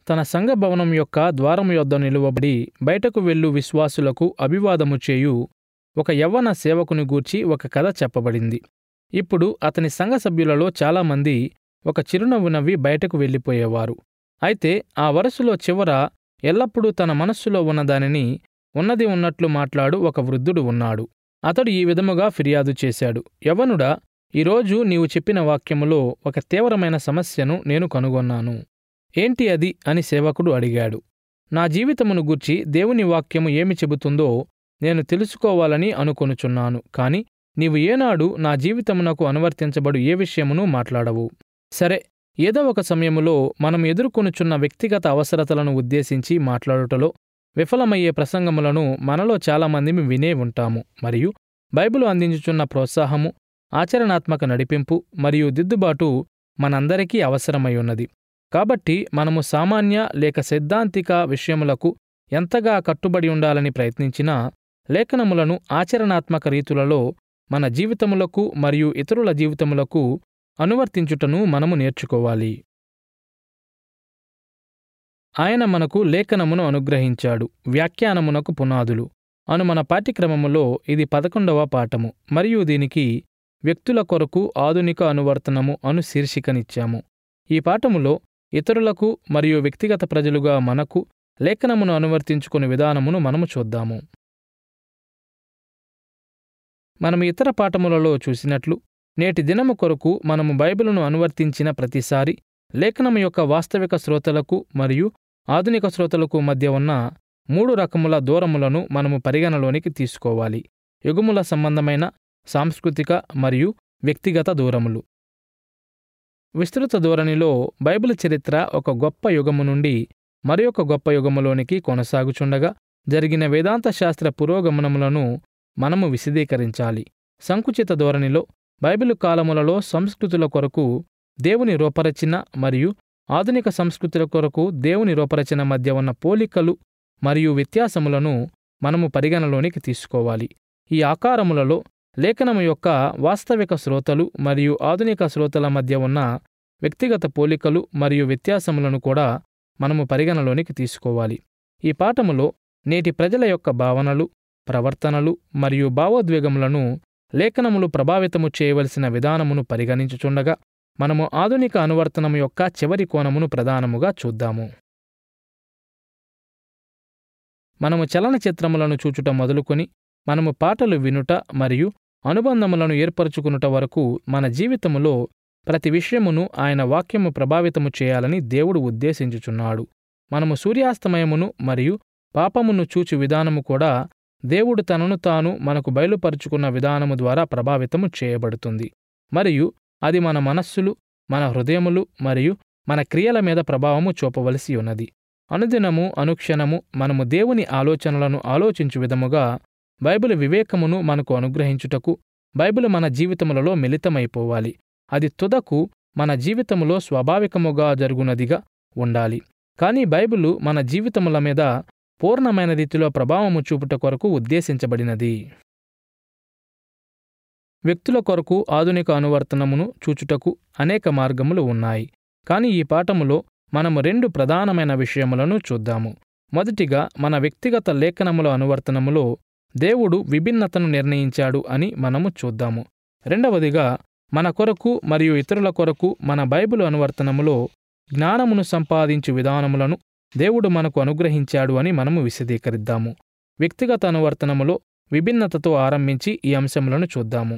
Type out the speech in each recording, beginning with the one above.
తన సంఘ భవనం యొక్క ద్వారము యొద్ద నిలువబడి బయటకు వెళ్ళు విశ్వాసులకు అభివాదము చేయు ఒక యవ్వన సేవకుని గూర్చి ఒక కథ చెప్పబడింది ఇప్పుడు అతని సంఘ సభ్యులలో చాలామంది ఒక చిరునవ్వు నవ్వి బయటకు వెళ్ళిపోయేవారు అయితే ఆ వరుసలో చివర ఎల్లప్పుడూ తన మనస్సులో ఉన్నదానిని ఉన్నది ఉన్నట్లు మాట్లాడు ఒక వృద్ధుడు ఉన్నాడు అతడు ఈ విధముగా ఫిర్యాదు చేశాడు యవనుడా ఈరోజు నీవు చెప్పిన వాక్యములో ఒక తీవ్రమైన సమస్యను నేను కనుగొన్నాను ఏంటి అది అని సేవకుడు అడిగాడు నా జీవితమును గూర్చి దేవుని వాక్యము ఏమి చెబుతుందో నేను తెలుసుకోవాలని అనుకొనుచున్నాను కాని నీవు ఏనాడు నా జీవితమునకు అనువర్తించబడు ఏ విషయమును మాట్లాడవు సరే ఏదో ఒక సమయములో మనం ఎదుర్కొనుచున్న వ్యక్తిగత అవసరతలను ఉద్దేశించి మాట్లాడుటలో విఫలమయ్యే ప్రసంగములను మనలో చాలామంది వినే ఉంటాము మరియు బైబిలు అందించుచున్న ప్రోత్సాహము ఆచరణాత్మక నడిపింపు మరియు దిద్దుబాటు మనందరికీ అవసరమై ఉన్నది కాబట్టి మనము సామాన్య లేక సైద్ధాంతిక విషయములకు ఎంతగా కట్టుబడి ఉండాలని ప్రయత్నించినా లేఖనములను ఆచరణాత్మక రీతులలో మన జీవితములకు మరియు ఇతరుల జీవితములకు అనువర్తించుటను మనము నేర్చుకోవాలి ఆయన మనకు లేఖనమును అనుగ్రహించాడు వ్యాఖ్యానమునకు పునాదులు అను మన పాఠ్యక్రమములో ఇది పదకొండవ పాఠము మరియు దీనికి వ్యక్తుల కొరకు ఆధునిక అనువర్తనము అను శీర్షికనిచ్చాము ఈ పాఠములో ఇతరులకు మరియు వ్యక్తిగత ప్రజలుగా మనకు లేఖనమును అనువర్తించుకునే విధానమును మనము చూద్దాము మనము ఇతర పాఠములలో చూసినట్లు నేటి దినము కొరకు మనము బైబిలును అనువర్తించిన ప్రతిసారి లేఖనము యొక్క వాస్తవిక శ్రోతలకు మరియు ఆధునిక శ్రోతలకు మధ్య ఉన్న మూడు రకముల దూరములను మనము పరిగణలోనికి తీసుకోవాలి యుగముల సంబంధమైన సాంస్కృతిక మరియు వ్యక్తిగత దూరములు విస్తృత ధోరణిలో బైబిల్ చరిత్ర ఒక గొప్ప యుగము నుండి మరొక గొప్ప యుగములోనికి కొనసాగుచుండగా జరిగిన వేదాంత శాస్త్ర పురోగమనములను మనము విశదీకరించాలి సంకుచిత ధోరణిలో బైబిలు కాలములలో సంస్కృతుల కొరకు దేవుని రూపరచన మరియు ఆధునిక సంస్కృతుల కొరకు దేవుని రూపరచన మధ్య ఉన్న పోలికలు మరియు వ్యత్యాసములను మనము పరిగణలోనికి తీసుకోవాలి ఈ ఆకారములలో లేఖనము యొక్క వాస్తవిక శ్రోతలు మరియు ఆధునిక శ్రోతల మధ్య ఉన్న వ్యక్తిగత పోలికలు మరియు వ్యత్యాసములను కూడా మనము పరిగణలోనికి తీసుకోవాలి ఈ పాఠములో నేటి ప్రజల యొక్క భావనలు ప్రవర్తనలు మరియు భావోద్వేగములను లేఖనములు ప్రభావితము చేయవలసిన విధానమును పరిగణించుచుండగా మనము ఆధునిక అనువర్తనము యొక్క చివరి కోణమును ప్రధానముగా చూద్దాము మనము చలనచిత్రములను చూచుట మొదలుకొని మనము పాటలు వినుట మరియు అనుబంధములను ఏర్పరచుకునుట వరకు మన జీవితములో ప్రతి విషయమును ఆయన వాక్యము ప్రభావితము చేయాలని దేవుడు ఉద్దేశించుచున్నాడు మనము సూర్యాస్తమయమును మరియు పాపమును చూచు విధానము కూడా దేవుడు తనను తాను మనకు బయలుపరుచుకున్న విధానము ద్వారా ప్రభావితము చేయబడుతుంది మరియు అది మన మనస్సులు మన హృదయములు మరియు మన క్రియల మీద ప్రభావము చూపవలసి ఉన్నది అనుదినము అనుక్షణము మనము దేవుని ఆలోచనలను ఆలోచించు విధముగా బైబిల్ వివేకమును మనకు అనుగ్రహించుటకు బైబిల్ మన జీవితములలో మిళితమైపోవాలి అది తుదకు మన జీవితములో స్వాభావికముగా జరుగునదిగా ఉండాలి కానీ బైబిలు మన జీవితముల మీద పూర్ణమైన రీతిలో ప్రభావము చూపుట కొరకు ఉద్దేశించబడినది వ్యక్తుల కొరకు ఆధునిక అనువర్తనమును చూచుటకు అనేక మార్గములు ఉన్నాయి కానీ ఈ పాఠములో మనము రెండు ప్రధానమైన విషయములను చూద్దాము మొదటిగా మన వ్యక్తిగత లేఖనముల అనువర్తనములో దేవుడు విభిన్నతను నిర్ణయించాడు అని మనము చూద్దాము రెండవదిగా మన కొరకు మరియు ఇతరుల కొరకు మన బైబిలు అనువర్తనములో జ్ఞానమును సంపాదించు విధానములను దేవుడు మనకు అనుగ్రహించాడు అని మనము విశదీకరిద్దాము వ్యక్తిగత అనువర్తనములో విభిన్నతతో ఆరంభించి ఈ అంశములను చూద్దాము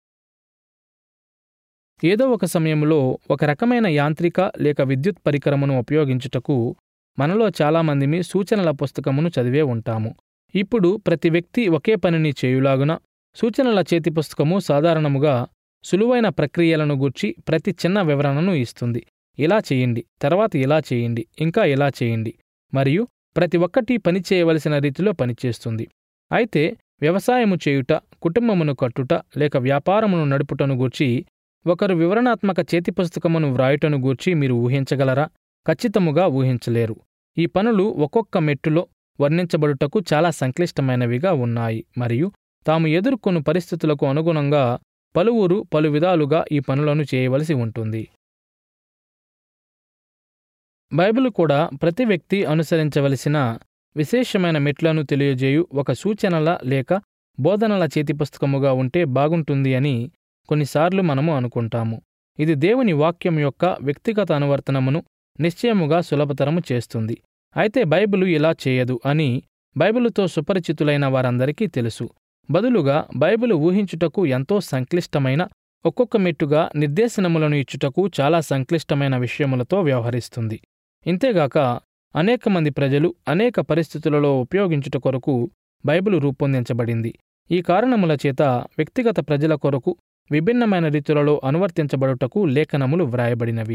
ఏదో ఒక సమయంలో ఒక రకమైన యాంత్రిక లేక విద్యుత్ పరికరమును ఉపయోగించుటకు మనలో చాలామందిమి సూచనల పుస్తకమును చదివే ఉంటాము ఇప్పుడు ప్రతి వ్యక్తి ఒకే పనిని చేయులాగున సూచనల చేతి పుస్తకము సాధారణముగా సులువైన ప్రక్రియలను గూర్చి ప్రతి చిన్న వివరణను ఇస్తుంది ఇలా చేయండి తర్వాత ఇలా చేయండి ఇంకా ఇలా చేయండి మరియు ప్రతి ఒక్కటి పని చేయవలసిన రీతిలో పనిచేస్తుంది అయితే వ్యవసాయము చేయుట కుటుంబమును కట్టుట లేక వ్యాపారమును నడుపుటను గూర్చి ఒకరు వివరణాత్మక చేతి పుస్తకమును వ్రాయుటను గూర్చి మీరు ఊహించగలరా ఖచ్చితముగా ఊహించలేరు ఈ పనులు ఒక్కొక్క మెట్టులో వర్ణించబడుటకు చాలా సంక్లిష్టమైనవిగా ఉన్నాయి మరియు తాము ఎదుర్కొను పరిస్థితులకు అనుగుణంగా పలువురు పలు విధాలుగా ఈ పనులను చేయవలసి ఉంటుంది బైబిల్ కూడా ప్రతి వ్యక్తి అనుసరించవలసిన విశేషమైన మెట్లను తెలియజేయు ఒక సూచనల లేక బోధనల చేతి పుస్తకముగా ఉంటే బాగుంటుంది అని కొన్నిసార్లు మనము అనుకుంటాము ఇది దేవుని వాక్యం యొక్క వ్యక్తిగత అనువర్తనమును నిశ్చయముగా సులభతరము చేస్తుంది అయితే బైబిలు ఇలా చేయదు అని బైబిలుతో సుపరిచితులైన వారందరికీ తెలుసు బదులుగా బైబిలు ఊహించుటకు ఎంతో సంక్లిష్టమైన ఒక్కొక్క మెట్టుగా నిర్దేశనములను ఇచ్చుటకు చాలా సంక్లిష్టమైన విషయములతో వ్యవహరిస్తుంది ఇంతేగాక అనేక మంది ప్రజలు అనేక పరిస్థితులలో ఉపయోగించుట కొరకు బైబిలు రూపొందించబడింది ఈ కారణముల చేత వ్యక్తిగత ప్రజల కొరకు విభిన్నమైన రీతులలో అనువర్తించబడుటకు లేఖనములు వ్రాయబడినవి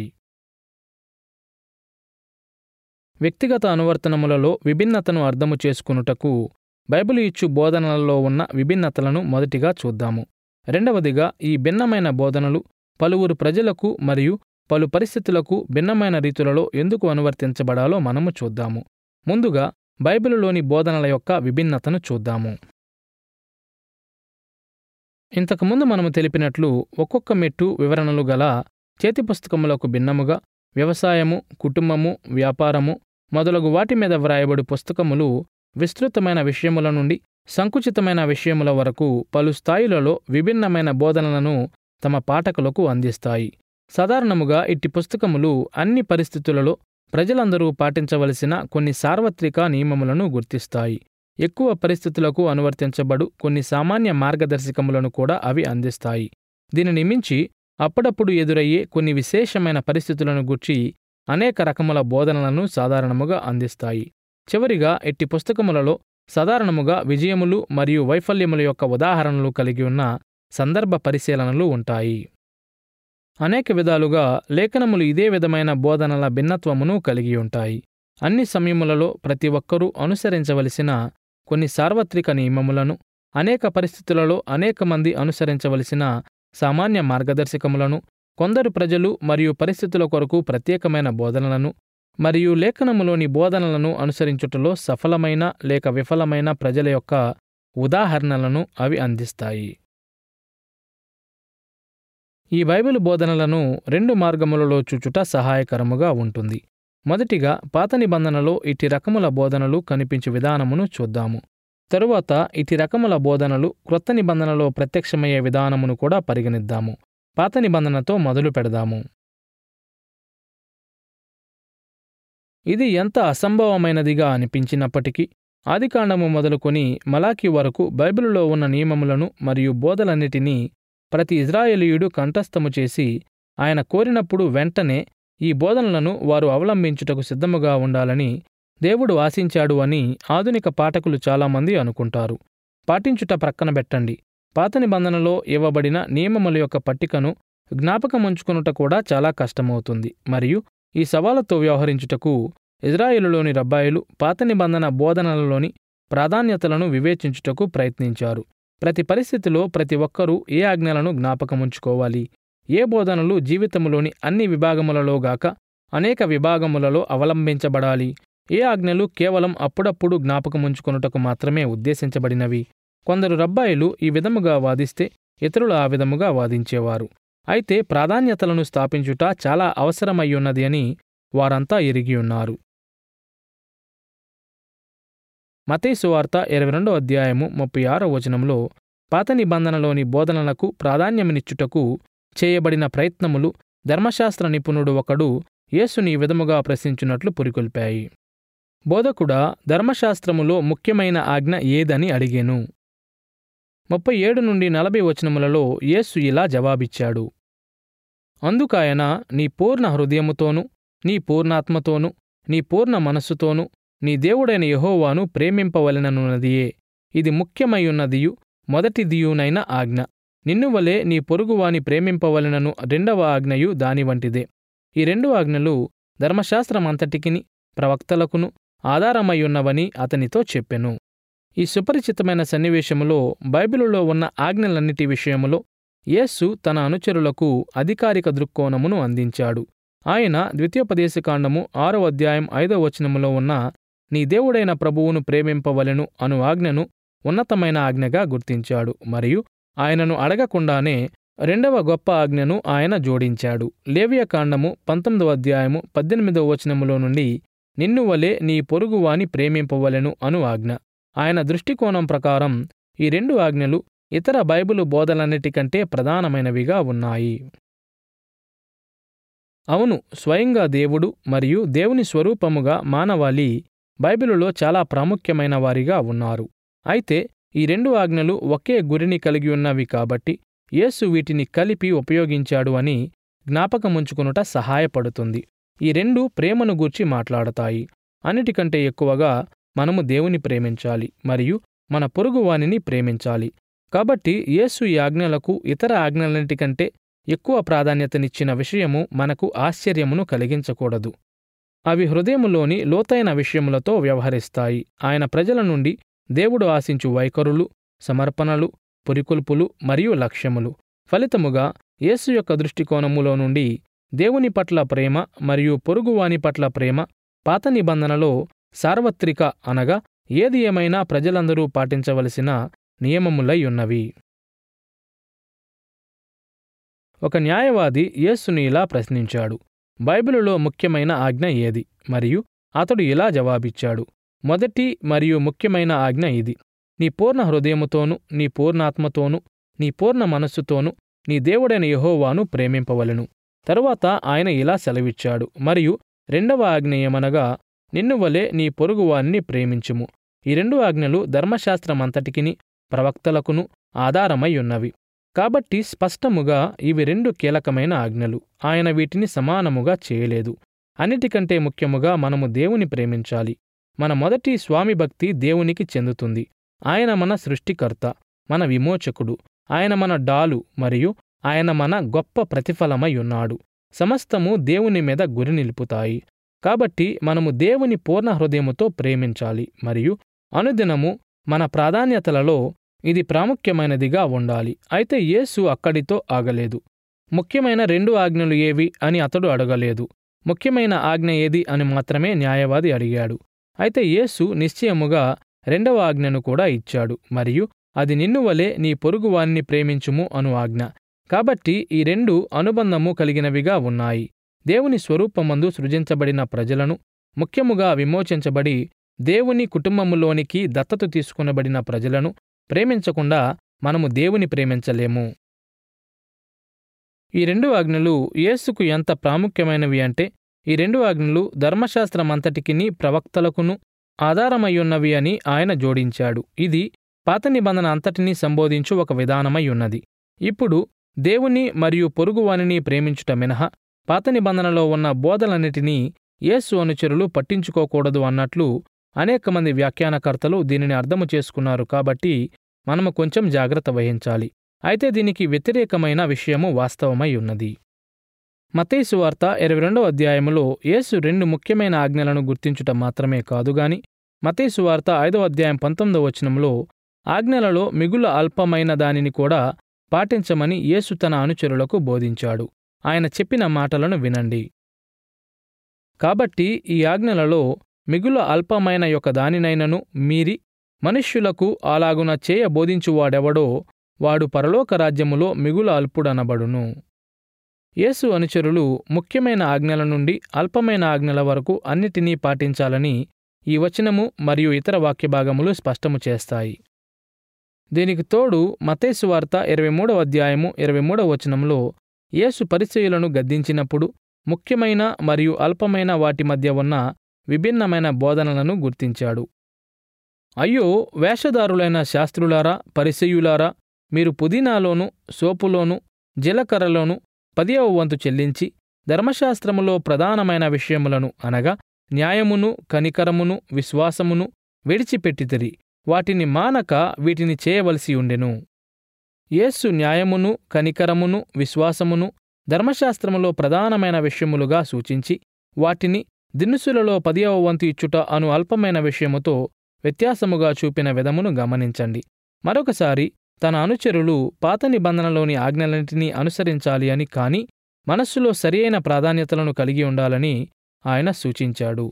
వ్యక్తిగత అనువర్తనములలో విభిన్నతను అర్థము చేసుకునుటకు బైబిలు ఇచ్చు బోధనలలో ఉన్న విభిన్నతలను మొదటిగా చూద్దాము రెండవదిగా ఈ భిన్నమైన బోధనలు పలువురు ప్రజలకు మరియు పలు పరిస్థితులకు భిన్నమైన రీతులలో ఎందుకు అనువర్తించబడాలో మనము చూద్దాము ముందుగా బైబిలులోని బోధనల యొక్క విభిన్నతను చూద్దాము ఇంతకుముందు మనము తెలిపినట్లు ఒక్కొక్క మెట్టు వివరణలు గల చేతి పుస్తకములకు భిన్నముగా వ్యవసాయము కుటుంబము వ్యాపారము మొదలగు వాటి మీద వ్రాయబడి పుస్తకములు విస్తృతమైన విషయముల నుండి సంకుచితమైన విషయముల వరకు పలు స్థాయిలలో విభిన్నమైన బోధనలను తమ పాఠకులకు అందిస్తాయి సాధారణముగా ఇట్టి పుస్తకములు అన్ని పరిస్థితులలో ప్రజలందరూ పాటించవలసిన కొన్ని సార్వత్రిక నియమములను గుర్తిస్తాయి ఎక్కువ పరిస్థితులకు అనువర్తించబడు కొన్ని సామాన్య మార్గదర్శకములను కూడా అవి అందిస్తాయి దీనిని మించి అప్పుడప్పుడు ఎదురయ్యే కొన్ని విశేషమైన పరిస్థితులను గుర్చి అనేక రకముల బోధనలను సాధారణముగా అందిస్తాయి చివరిగా ఎట్టి పుస్తకములలో సాధారణముగా విజయములు మరియు వైఫల్యముల యొక్క ఉదాహరణలు కలిగి ఉన్న సందర్భ పరిశీలనలు ఉంటాయి అనేక విధాలుగా లేఖనములు ఇదే విధమైన బోధనల భిన్నత్వమును కలిగి ఉంటాయి అన్ని సమయములలో ప్రతి ఒక్కరూ అనుసరించవలసిన కొన్ని సార్వత్రిక నియమములను అనేక పరిస్థితులలో అనేక మంది అనుసరించవలసిన సామాన్య మార్గదర్శకములను కొందరు ప్రజలు మరియు పరిస్థితుల కొరకు ప్రత్యేకమైన బోధనలను మరియు లేఖనములోని బోధనలను అనుసరించుటలో సఫలమైన లేక విఫలమైన ప్రజల యొక్క ఉదాహరణలను అవి అందిస్తాయి ఈ బైబిల్ బోధనలను రెండు మార్గములలో చూచుట సహాయకరముగా ఉంటుంది మొదటిగా పాత నిబంధనలో ఇటు రకముల బోధనలు కనిపించు విధానమును చూద్దాము తరువాత ఇటు రకముల బోధనలు క్రొత్త నిబంధనలో ప్రత్యక్షమయ్యే విధానమును కూడా పరిగణిద్దాము పాత నిబంధనతో మొదలు పెడదాము ఇది ఎంత అసంభవమైనదిగా అనిపించినప్పటికీ ఆదికాండము మొదలుకొని మలాకి వరకు బైబిలులో ఉన్న నియమములను మరియు బోధలన్నిటినీ ప్రతి ఇజ్రాయేలీయుడు కంఠస్థము చేసి ఆయన కోరినప్పుడు వెంటనే ఈ బోధనలను వారు అవలంబించుటకు సిద్ధముగా ఉండాలని దేవుడు ఆశించాడు అని ఆధునిక పాఠకులు చాలామంది అనుకుంటారు పాటించుట ప్రక్కన పెట్టండి పాత నిబంధనలో ఇవ్వబడిన నియమముల యొక్క పట్టికను జ్ఞాపకముంచుకునుట కూడా చాలా కష్టమవుతుంది మరియు ఈ సవాలుతో వ్యవహరించుటకు ఇజ్రాయేలులోని రబ్బాయిలు పాత నిబంధన బోధనలలోని ప్రాధాన్యతలను వివేచించుటకు ప్రయత్నించారు ప్రతి పరిస్థితిలో ప్రతి ఒక్కరూ ఏ ఆజ్ఞలను జ్ఞాపకముంచుకోవాలి ఏ బోధనలు జీవితములోని అన్ని విభాగములలో గాక అనేక విభాగములలో అవలంబించబడాలి ఏ ఆజ్ఞలు కేవలం అప్పుడప్పుడు జ్ఞాపకముంచుకొనుటకు మాత్రమే ఉద్దేశించబడినవి కొందరు రబ్బాయిలు ఈ విధముగా వాదిస్తే ఇతరులు ఆ విధముగా వాదించేవారు అయితే ప్రాధాన్యతలను స్థాపించుట చాలా అవసరమయ్యున్నది అని వారంతా ఎరిగి ఉన్నారు మతేసు వార్త ఇరవై రెండో అధ్యాయము ముప్పై ఆరో వచనంలో పాత నిబంధనలోని బోధనలకు ప్రాధాన్యమునిచ్చుటకు చేయబడిన ప్రయత్నములు ధర్మశాస్త్ర నిపుణుడు ఒకడు యేసుని ఈ విధముగా ప్రశ్నించున్నట్లు పురికొల్పాయి బోధకుడా ధర్మశాస్త్రములో ముఖ్యమైన ఆజ్ఞ ఏదని అడిగెను ముప్పై ఏడు నుండి నలభై వచనములలో యేసు ఇలా జవాబిచ్చాడు అందుకాయన నీ పూర్ణ హృదయముతోనూ నీ పూర్ణాత్మతోనూ నీ పూర్ణ మనస్సుతోనూ నీ దేవుడైన యెహోవాను ప్రేమింపవలెననున్నదియే ఇది ముఖ్యమైయున్నదియు మొదటిదియునైన ఆజ్ఞ నిన్ను వలె నీ పొరుగువాని ప్రేమింపవలెనను రెండవ ఆజ్ఞయు దాని వంటిదే ఈ రెండు ఆజ్ఞలు ధర్మశాస్త్రమంతటికిని ప్రవక్తలకును ఆధారమయ్యున్నవని అతనితో చెప్పెను ఈ సుపరిచితమైన సన్నివేశములో బైబిలులో ఉన్న ఆజ్ఞలన్నిటి విషయములో యేస్సు తన అనుచరులకు అధికారిక దృక్కోణమును అందించాడు ఆయన ద్వితీయోపదేశకాండము ఆరో అధ్యాయం ఐదో వచనములో ఉన్న నీ దేవుడైన ప్రభువును ప్రేమింపవలెను అను ఆజ్ఞను ఉన్నతమైన ఆజ్ఞగా గుర్తించాడు మరియు ఆయనను అడగకుండానే రెండవ గొప్ప ఆజ్ఞను ఆయన జోడించాడు లేవియ కాండము పంతొమ్మిదవ అధ్యాయము పద్దెనిమిదవ వచనములో నుండి నిన్ను వలె నీ పొరుగువాని ప్రేమింపవలెను అను ఆజ్ఞ ఆయన దృష్టికోణం ప్రకారం ఈ రెండు ఆజ్ఞలు ఇతర బైబిలు బోధలన్నిటికంటే ప్రధానమైనవిగా ఉన్నాయి అవును స్వయంగా దేవుడు మరియు దేవుని స్వరూపముగా మానవాళి బైబిలులో చాలా ప్రాముఖ్యమైన వారిగా ఉన్నారు అయితే ఈ రెండు ఆజ్ఞలు ఒకే గురిని కలిగి ఉన్నవి కాబట్టి యేసు వీటిని కలిపి ఉపయోగించాడు అని జ్ఞాపకముంచుకునుట సహాయపడుతుంది ఈ రెండు ప్రేమను గూర్చి మాట్లాడతాయి అన్నిటికంటే ఎక్కువగా మనము దేవుని ప్రేమించాలి మరియు మన పొరుగువానిని ప్రేమించాలి కాబట్టి యేసు ఈ ఆజ్ఞలకు ఇతర ఆజ్ఞలన్నిటికంటే ఎక్కువ ప్రాధాన్యతనిచ్చిన విషయము మనకు ఆశ్చర్యమును కలిగించకూడదు అవి హృదయములోని లోతైన విషయములతో వ్యవహరిస్తాయి ఆయన ప్రజల నుండి దేవుడు ఆశించు వైఖరులు సమర్పణలు పురికొల్పులు మరియు లక్ష్యములు ఫలితముగా యేసు యొక్క దృష్టికోణములో నుండి దేవుని పట్ల ప్రేమ మరియు పొరుగువాని పట్ల ప్రేమ పాత నిబంధనలో సార్వత్రిక అనగా ఏది ఏమైనా ప్రజలందరూ పాటించవలసిన నియమములై ఉన్నవి ఒక న్యాయవాది యేసుని ఇలా ప్రశ్నించాడు బైబిలులో ముఖ్యమైన ఆజ్ఞ ఏది మరియు అతడు ఇలా జవాబిచ్చాడు మొదటి మరియు ముఖ్యమైన ఆజ్ఞ ఇది నీ పూర్ణ హృదయముతోనూ నీ పూర్ణాత్మతోనూ నీ పూర్ణ మనస్సుతోనూ నీ దేవుడైన యెహోవాను ప్రేమింపవలెను తరువాత ఆయన ఇలా సెలవిచ్చాడు మరియు రెండవ ఆజ్ఞ ఏమనగా నిన్ను వలె నీ పొరుగువాన్ని ప్రేమించుము ఈ రెండు ఆజ్ఞలు ధర్మశాస్త్రమంతటికిని ప్రవక్తలకును ఆధారమై ఉన్నవి కాబట్టి స్పష్టముగా ఇవి రెండు కీలకమైన ఆజ్ఞలు ఆయన వీటిని సమానముగా చేయలేదు అన్నిటికంటే ముఖ్యముగా మనము దేవుని ప్రేమించాలి మన మొదటి స్వామి భక్తి దేవునికి చెందుతుంది ఆయన మన సృష్టికర్త మన విమోచకుడు ఆయన మన డాలు మరియు ఆయన మన గొప్ప ప్రతిఫలమై ఉన్నాడు సమస్తము దేవుని మీద గురి నిలుపుతాయి కాబట్టి మనము దేవుని పూర్ణ హృదయముతో ప్రేమించాలి మరియు అనుదినము మన ప్రాధాన్యతలలో ఇది ప్రాముఖ్యమైనదిగా ఉండాలి అయితే యేసు అక్కడితో ఆగలేదు ముఖ్యమైన రెండు ఆజ్ఞలు ఏవి అని అతడు అడగలేదు ముఖ్యమైన ఆజ్ఞ ఏది అని మాత్రమే న్యాయవాది అడిగాడు అయితే యేసు నిశ్చయముగా రెండవ ఆజ్ఞను కూడా ఇచ్చాడు మరియు అది నిన్ను వలె నీ పొరుగువాన్ని ప్రేమించుము అను ఆజ్ఞ కాబట్టి ఈ రెండు అనుబంధము కలిగినవిగా ఉన్నాయి దేవుని స్వరూపమందు సృజించబడిన ప్రజలను ముఖ్యముగా విమోచించబడి దేవుని కుటుంబములోనికి దత్తత తీసుకునబడిన ప్రజలను ప్రేమించకుండా మనము దేవుని ప్రేమించలేము ఈ రెండు ఆజ్ఞలు యేసుకు ఎంత ప్రాముఖ్యమైనవి అంటే ఈ రెండు ఆజ్ఞలు ధర్మశాస్త్రమంతటికిని ప్రవక్తలకును ఆధారమయ్యున్నవి అని ఆయన జోడించాడు ఇది పాత నిబంధన అంతటినీ సంబోధించు ఒక విధానమై ఉన్నది ఇప్పుడు దేవుని మరియు పొరుగువానిని ప్రేమించుట మినహా పాత నిబంధనలో ఉన్న బోధలన్నిటినీ యేసు అనుచరులు పట్టించుకోకూడదు అన్నట్లు అనేక మంది వ్యాఖ్యానకర్తలు దీనిని అర్థము చేసుకున్నారు కాబట్టి మనము కొంచెం జాగ్రత్త వహించాలి అయితే దీనికి వ్యతిరేకమైన విషయము వాస్తవమై ఉన్నది మతేసు వార్త ఇరవై రెండవ అధ్యాయములో యేసు రెండు ముఖ్యమైన ఆజ్ఞలను గుర్తించుట మాత్రమే కాదుగాని మతేసు వార్త ఐదవ అధ్యాయం పంతొమ్మిదవ వచనంలో ఆజ్ఞలలో మిగుల అల్పమైన దానిని కూడా పాటించమని యేసు తన అనుచరులకు బోధించాడు ఆయన చెప్పిన మాటలను వినండి కాబట్టి ఈ ఆజ్ఞలలో మిగుల అల్పమైన యొక్క దానినైనను మీరి మనుష్యులకు అలాగున చేయ బోధించువాడెవడో వాడు పరలోక రాజ్యములో మిగుల అల్పుడనబడును యేసు అనుచరులు ముఖ్యమైన ఆజ్ఞల నుండి అల్పమైన ఆజ్ఞల వరకు అన్నిటినీ పాటించాలని ఈ వచనము మరియు ఇతర వాక్యభాగములు స్పష్టము చేస్తాయి దీనికి తోడు మతేసు వార్త ఇరవై మూడవ అధ్యాయము ఇరవై మూడవ వచనంలో యేసు పరిచయులను గద్దించినప్పుడు ముఖ్యమైన మరియు అల్పమైన వాటి మధ్య ఉన్న విభిన్నమైన బోధనలను గుర్తించాడు అయ్యో వేషధారులైన శాస్త్రులారా పరిసయులారా మీరు పుదీనాలోను సోపులోను జీలకర్రలోను పదియవ వంతు చెల్లించి ధర్మశాస్త్రములో ప్రధానమైన విషయములను అనగా న్యాయమును కనికరమును విశ్వాసమును విడిచిపెట్టితిరి వాటిని మానక వీటిని చేయవలసి ఉండెను యేసు న్యాయమును కనికరమును విశ్వాసమును ధర్మశాస్త్రములో ప్రధానమైన విషయములుగా సూచించి వాటిని దినుసులలో పదియవ వంతు ఇచ్చుట అను అల్పమైన విషయముతో వ్యత్యాసముగా చూపిన విధమును గమనించండి మరొకసారి తన అనుచరులు పాత నిబంధనలోని ఆజ్ఞలన్నింటినీ అనుసరించాలి అని కాని మనస్సులో సరియైన ప్రాధాన్యతలను కలిగి ఉండాలని ఆయన సూచించాడు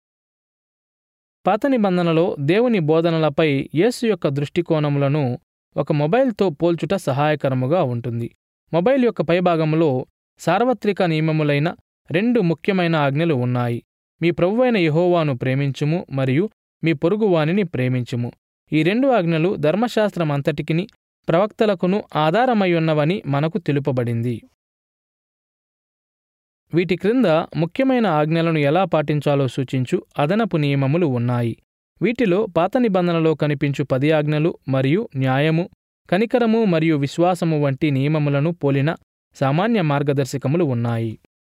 పాత నిబంధనలో దేవుని బోధనలపై యేసు యొక్క దృష్టికోణములను ఒక మొబైల్తో పోల్చుట సహాయకరముగా ఉంటుంది మొబైల్ యొక్క పైభాగంలో సార్వత్రిక నియమములైన రెండు ముఖ్యమైన ఆజ్ఞలు ఉన్నాయి మీ ప్రభువైన యెహోవాను ప్రేమించుము మరియు మీ పొరుగువానిని ప్రేమించుము ఈ రెండు ఆజ్ఞలు ధర్మశాస్త్రం అంతటికిని ప్రవక్తలకును ఆధారమై ఉన్నవని మనకు తెలుపబడింది వీటి క్రింద ముఖ్యమైన ఆజ్ఞలను ఎలా పాటించాలో సూచించు అదనపు నియమములు ఉన్నాయి వీటిలో పాత నిబంధనలో కనిపించు పది ఆజ్ఞలు మరియు న్యాయము కనికరము మరియు విశ్వాసము వంటి నియమములను పోలిన సామాన్య మార్గదర్శకములు ఉన్నాయి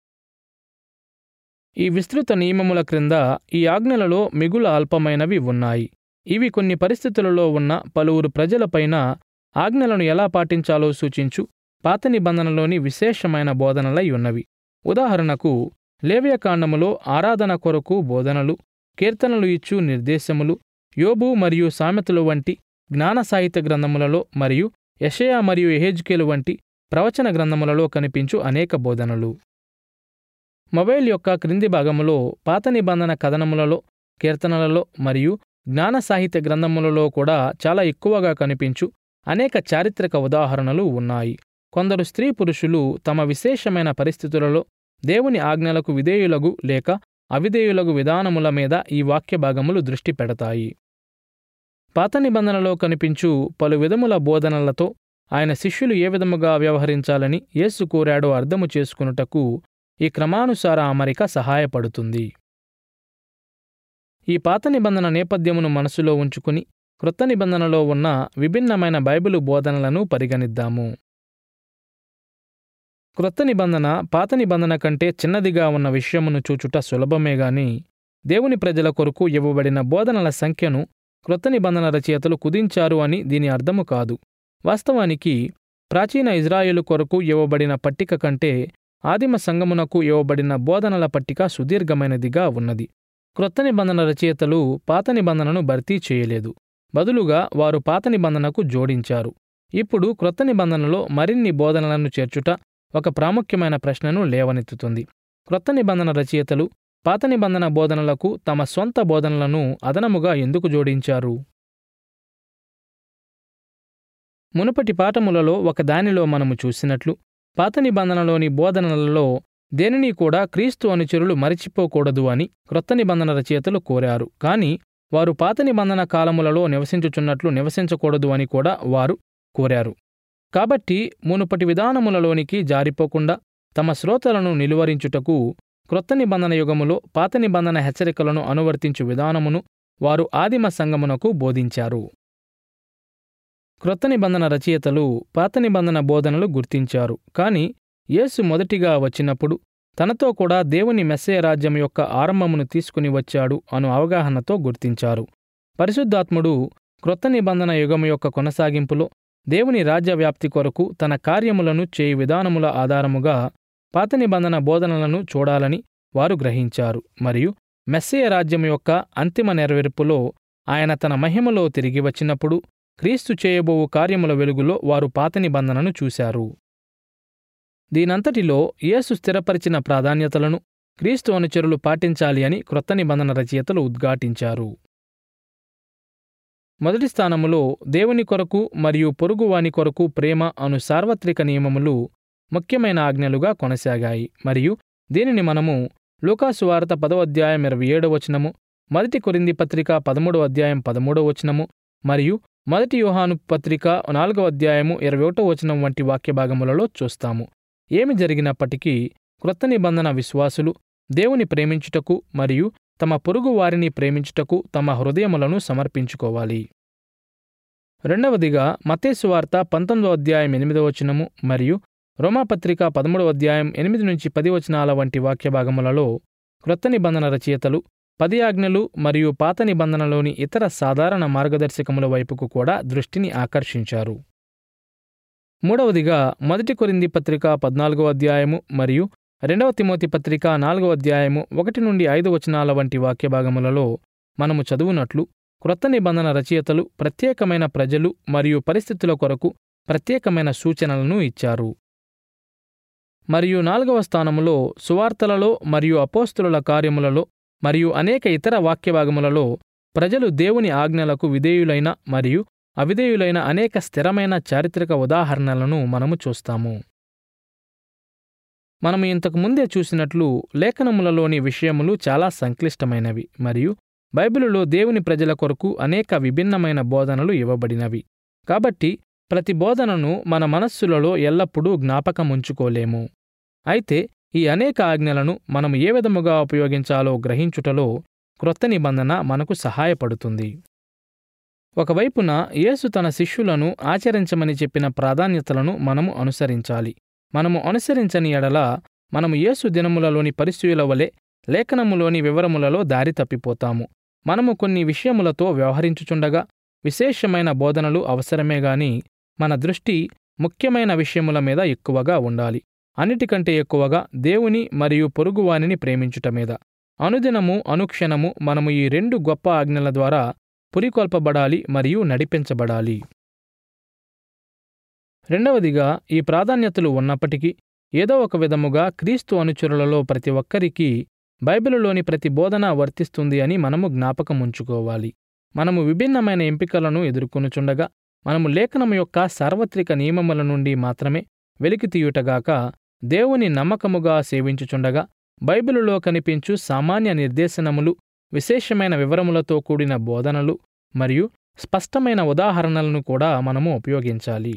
ఈ విస్తృత నియమముల క్రింద ఈ ఆజ్ఞలలో మిగుల అల్పమైనవి ఉన్నాయి ఇవి కొన్ని పరిస్థితులలో ఉన్న పలువురు ప్రజలపైన ఆజ్ఞలను ఎలా పాటించాలో సూచించు పాత నిబంధనలోని విశేషమైన బోధనలై ఉన్నవి ఉదాహరణకు లేవ్యకాండములో ఆరాధన కొరకు బోధనలు కీర్తనలు ఇచ్చు నిర్దేశములు యోబు మరియు సామెతలు వంటి జ్ఞాన సాహిత్య గ్రంథములలో మరియు యషయా మరియు ఎహెజ్కేలు వంటి ప్రవచన గ్రంథములలో కనిపించు అనేక బోధనలు మొబైల్ యొక్క క్రింది భాగములో పాత నిబంధన కథనములలో కీర్తనలలో మరియు జ్ఞాన సాహిత్య గ్రంథములలో కూడా చాలా ఎక్కువగా కనిపించు అనేక చారిత్రక ఉదాహరణలు ఉన్నాయి కొందరు స్త్రీ పురుషులు తమ విశేషమైన పరిస్థితులలో దేవుని ఆజ్ఞలకు విధేయులగు లేక అవిధేయులగు విధానముల మీద ఈ వాక్య భాగములు దృష్టి పెడతాయి పాత నిబంధనలో కనిపించు పలు విధముల బోధనలతో ఆయన శిష్యులు ఏ విధముగా వ్యవహరించాలని యేసు కోరాడో అర్థము చేసుకునుటకు ఈ క్రమానుసార అమరిక సహాయపడుతుంది ఈ పాత నిబంధన నేపథ్యమును మనసులో ఉంచుకుని క్రొత్త నిబంధనలో ఉన్న విభిన్నమైన బైబిలు బోధనలను పరిగణిద్దాము క్రొత్త నిబంధన పాత నిబంధన కంటే చిన్నదిగా ఉన్న విషయమును చూచుట సులభమే గాని దేవుని ప్రజల కొరకు ఇవ్వబడిన బోధనల సంఖ్యను క్రొత్త నిబంధన రచయితలు కుదించారు అని దీని అర్థము కాదు వాస్తవానికి ప్రాచీన ఇజ్రాయేలు కొరకు ఇవ్వబడిన పట్టిక కంటే ఆదిమ సంగమునకు ఇవ్వబడిన బోధనల పట్టిక సుదీర్ఘమైనదిగా ఉన్నది క్రొత్త నిబంధన రచయితలు పాత నిబంధనను భర్తీ చేయలేదు బదులుగా వారు పాత నిబంధనకు జోడించారు ఇప్పుడు క్రొత్త నిబంధనలో మరిన్ని బోధనలను చేర్చుట ఒక ప్రాముఖ్యమైన ప్రశ్నను లేవనెత్తుతుంది క్రొత్త నిబంధన రచయితలు పాత నిబంధన బోధనలకు తమ సొంత బోధనలను అదనముగా ఎందుకు జోడించారు మునుపటి పాఠములలో ఒక దానిలో మనము చూసినట్లు పాత నిబంధనలోని బోధనలలో దేనిని కూడా క్రీస్తు అనుచరులు మరిచిపోకూడదు అని క్రొత్త నిబంధన రచయితలు కోరారు కాని వారు పాత నిబంధన కాలములలో నివసించుచున్నట్లు నివసించకూడదు అని కూడా వారు కోరారు కాబట్టి మునుపటి విధానములలోనికి జారిపోకుండా తమ శ్రోతలను నిలువరించుటకు క్రొత్త నిబంధన యుగములో పాత నిబంధన హెచ్చరికలను అనువర్తించు విధానమును వారు ఆదిమ సంగమునకు బోధించారు క్రొత్త నిబంధన రచయితలు పాత నిబంధన బోధనలు గుర్తించారు కాని యేసు మొదటిగా వచ్చినప్పుడు తనతో కూడా దేవుని మెస్సే రాజ్యం యొక్క ఆరంభమును తీసుకుని వచ్చాడు అను అవగాహనతో గుర్తించారు పరిశుద్ధాత్ముడు క్రొత్త నిబంధన యుగము యొక్క కొనసాగింపులో దేవుని రాజ్యవ్యాప్తి కొరకు తన కార్యములను చేయి విధానముల ఆధారముగా పాత నిబంధన బోధనలను చూడాలని వారు గ్రహించారు మరియు మెస్సయ రాజ్యం యొక్క అంతిమ నెరవేర్పులో ఆయన తన మహిమలో తిరిగి వచ్చినప్పుడు క్రీస్తు చేయబోవు కార్యముల వెలుగులో వారు పాత నిబంధనను చూశారు దీనంతటిలో యేసు స్థిరపరిచిన ప్రాధాన్యతలను క్రీస్తు అనుచరులు పాటించాలి అని క్రొత్త నిబంధన రచయితలు ఉద్ఘాటించారు మొదటి స్థానములో దేవుని కొరకు మరియు పొరుగువాని కొరకు ప్రేమ అను సార్వత్రిక నియమములు ముఖ్యమైన ఆజ్ఞలుగా కొనసాగాయి మరియు దీనిని మనము లూకాసు వార్త పదవ అధ్యాయం ఇరవై ఏడవ వచనము మొదటి కొరింది పత్రిక పదమూడవ అధ్యాయం పదమూడవ వచనము మరియు మొదటి యోహాను పత్రిక నాలుగవ అధ్యాయము ఇరవై ఒకటో వచనం వంటి వాక్య భాగములలో చూస్తాము ఏమి జరిగినప్పటికీ క్రొత్త నిబంధన విశ్వాసులు దేవుని ప్రేమించుటకు మరియు తమ పొరుగు వారిని ప్రేమించుటకు తమ హృదయములను సమర్పించుకోవాలి రెండవదిగా మతేసు వార్త పంతొమ్మిదో అధ్యాయం ఎనిమిదవ వచనము మరియు రోమాపత్రిక పదమూడవ అధ్యాయం ఎనిమిది నుంచి పది వచనాల వంటి వాక్య భాగములలో క్రొత్త నిబంధన రచయితలు పది ఆజ్ఞలు మరియు పాత నిబంధనలోని ఇతర సాధారణ మార్గదర్శకముల వైపుకు కూడా దృష్టిని ఆకర్షించారు మూడవదిగా మొదటి కొరింది పత్రిక పద్నాలుగో అధ్యాయము మరియు రెండవ తిమోతి పత్రిక నాలుగవ అధ్యాయము ఒకటి నుండి ఐదు వచనాల వంటి వాక్య భాగములలో మనము చదువునట్లు క్రొత్త నిబంధన రచయితలు ప్రత్యేకమైన ప్రజలు మరియు పరిస్థితుల కొరకు ప్రత్యేకమైన సూచనలను ఇచ్చారు మరియు నాలుగవ స్థానములో సువార్తలలో మరియు అపోస్తుల కార్యములలో మరియు అనేక ఇతర వాక్యభాగములలో ప్రజలు దేవుని ఆజ్ఞలకు విధేయులైన మరియు అవిధేయులైన అనేక స్థిరమైన చారిత్రక ఉదాహరణలను మనము చూస్తాము మనము ఇంతకు ముందే చూసినట్లు లేఖనములలోని విషయములు చాలా సంక్లిష్టమైనవి మరియు బైబిలులో దేవుని ప్రజల కొరకు అనేక విభిన్నమైన బోధనలు ఇవ్వబడినవి కాబట్టి ప్రతి బోధనను మన మనస్సులలో ఎల్లప్పుడూ జ్ఞాపకముంచుకోలేము అయితే ఈ అనేక ఆజ్ఞలను మనము ఏ విధముగా ఉపయోగించాలో గ్రహించుటలో క్రొత్త నిబంధన మనకు సహాయపడుతుంది ఒకవైపున యేసు తన శిష్యులను ఆచరించమని చెప్పిన ప్రాధాన్యతలను మనము అనుసరించాలి మనము అనుసరించని ఎడల మనము యేసు దినములలోని పరిస్థితుల వలె లేఖనములోని వివరములలో దారి తప్పిపోతాము మనము కొన్ని విషయములతో వ్యవహరించుచుండగా విశేషమైన బోధనలు అవసరమే గాని మన దృష్టి ముఖ్యమైన విషయముల మీద ఎక్కువగా ఉండాలి అన్నిటికంటే ఎక్కువగా దేవుని మరియు పొరుగువానిని ప్రేమించుట మీద అనుదినము అనుక్షణము మనము ఈ రెండు గొప్ప ఆజ్ఞల ద్వారా పురికొల్పబడాలి మరియు నడిపించబడాలి రెండవదిగా ఈ ప్రాధాన్యతలు ఉన్నప్పటికీ ఏదో ఒక విధముగా క్రీస్తు అనుచరులలో ప్రతి ఒక్కరికి బైబిలులోని ప్రతి బోధన వర్తిస్తుంది అని మనము జ్ఞాపకం ఉంచుకోవాలి మనము విభిన్నమైన ఎంపికలను ఎదుర్కొనుచుండగా మనము లేఖనము యొక్క సార్వత్రిక నియమముల నుండి మాత్రమే వెలికి తీయుటగాక దేవుని నమ్మకముగా సేవించుచుండగా బైబిలులో కనిపించు సామాన్య నిర్దేశనములు విశేషమైన వివరములతో కూడిన బోధనలు మరియు స్పష్టమైన ఉదాహరణలను కూడా మనము ఉపయోగించాలి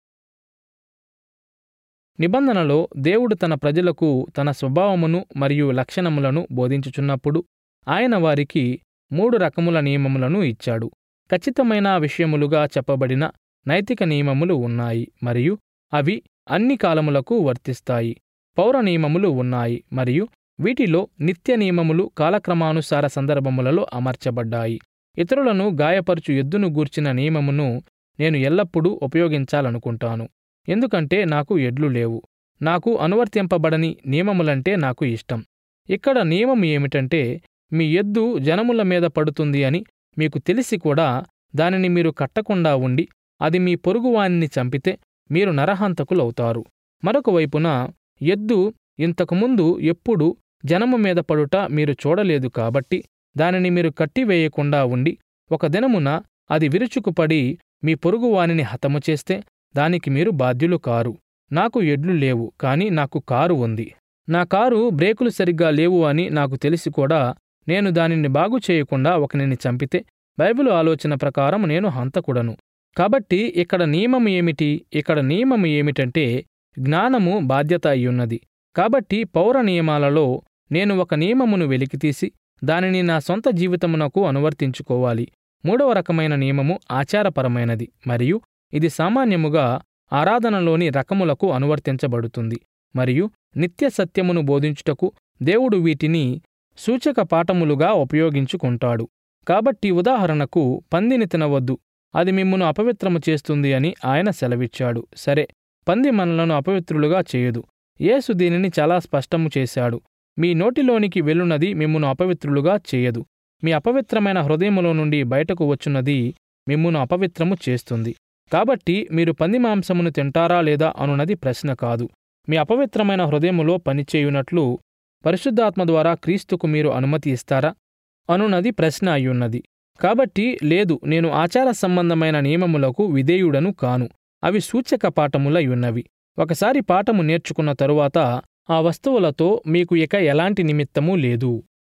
నిబంధనలో దేవుడు తన ప్రజలకు తన స్వభావమును మరియు లక్షణములను బోధించుచున్నప్పుడు ఆయన వారికి మూడు రకముల నియమములను ఇచ్చాడు ఖచ్చితమైన విషయములుగా చెప్పబడిన నైతిక నియమములు ఉన్నాయి మరియు అవి అన్ని కాలములకు వర్తిస్తాయి పౌర నియమములు ఉన్నాయి మరియు వీటిలో నిత్య నియమములు కాలక్రమానుసార సందర్భములలో అమర్చబడ్డాయి ఇతరులను గాయపరచు ఎద్దును గూర్చిన నియమమును నేను ఎల్లప్పుడూ ఉపయోగించాలనుకుంటాను ఎందుకంటే నాకు ఎడ్లు లేవు నాకు అనువర్తింపబడని నియమములంటే నాకు ఇష్టం ఇక్కడ నియమం ఏమిటంటే మీ ఎద్దు జనముల మీద పడుతుంది అని మీకు తెలిసి కూడా దానిని మీరు కట్టకుండా ఉండి అది మీ పొరుగువానిని చంపితే మీరు నరహంతకులవుతారు మరొక వైపున ఎద్దు ఇంతకుముందు ఎప్పుడు జనము మీద పడుట మీరు చూడలేదు కాబట్టి దానిని మీరు కట్టివేయకుండా ఉండి ఒక దినమున అది విరుచుకుపడి మీ పొరుగువానిని హతము చేస్తే దానికి మీరు బాధ్యులు కారు నాకు ఎడ్లు లేవు కాని నాకు కారు ఉంది నా కారు బ్రేకులు సరిగ్గా లేవు అని నాకు తెలిసి కూడా నేను దానిని బాగు చేయకుండా ఒకనిని చంపితే బైబిలు ఆలోచన ప్రకారం నేను హంతకుడను కాబట్టి ఇక్కడ నియమం ఏమిటి ఇక్కడ నియమం ఏమిటంటే జ్ఞానము బాధ్యత అయ్యున్నది కాబట్టి పౌర నియమాలలో నేను ఒక నియమమును వెలికితీసి దానిని నా సొంత జీవితమునకు అనువర్తించుకోవాలి మూడవ రకమైన నియమము ఆచారపరమైనది మరియు ఇది సామాన్యముగా ఆరాధనలోని రకములకు అనువర్తించబడుతుంది మరియు నిత్య సత్యమును బోధించుటకు దేవుడు వీటిని సూచక పాఠములుగా ఉపయోగించుకుంటాడు కాబట్టి ఉదాహరణకు పందిని తినవద్దు అది మిమ్మును అపవిత్రము చేస్తుంది అని ఆయన సెలవిచ్చాడు సరే పంది మనలను అపవిత్రులుగా చేయదు యేసు దీనిని చాలా స్పష్టము చేశాడు మీ నోటిలోనికి వెళ్ళున్నది మిమ్మును అపవిత్రులుగా చేయదు మీ అపవిత్రమైన హృదయములో నుండి బయటకు వచ్చున్నది మిమ్మును అపవిత్రము చేస్తుంది కాబట్టి మీరు పంది మాంసమును తింటారా లేదా అనున్నది ప్రశ్న కాదు మీ అపవిత్రమైన హృదయములో పనిచేయునట్లు పరిశుద్ధాత్మ ద్వారా క్రీస్తుకు మీరు అనుమతి ఇస్తారా అనున్నది ప్రశ్న అయ్యున్నది కాబట్టి లేదు నేను ఆచార సంబంధమైన నియమములకు విధేయుడను కాను అవి సూచక పాఠములయ్యున్నవి ఒకసారి పాఠము నేర్చుకున్న తరువాత ఆ వస్తువులతో మీకు ఇక ఎలాంటి నిమిత్తమూ లేదు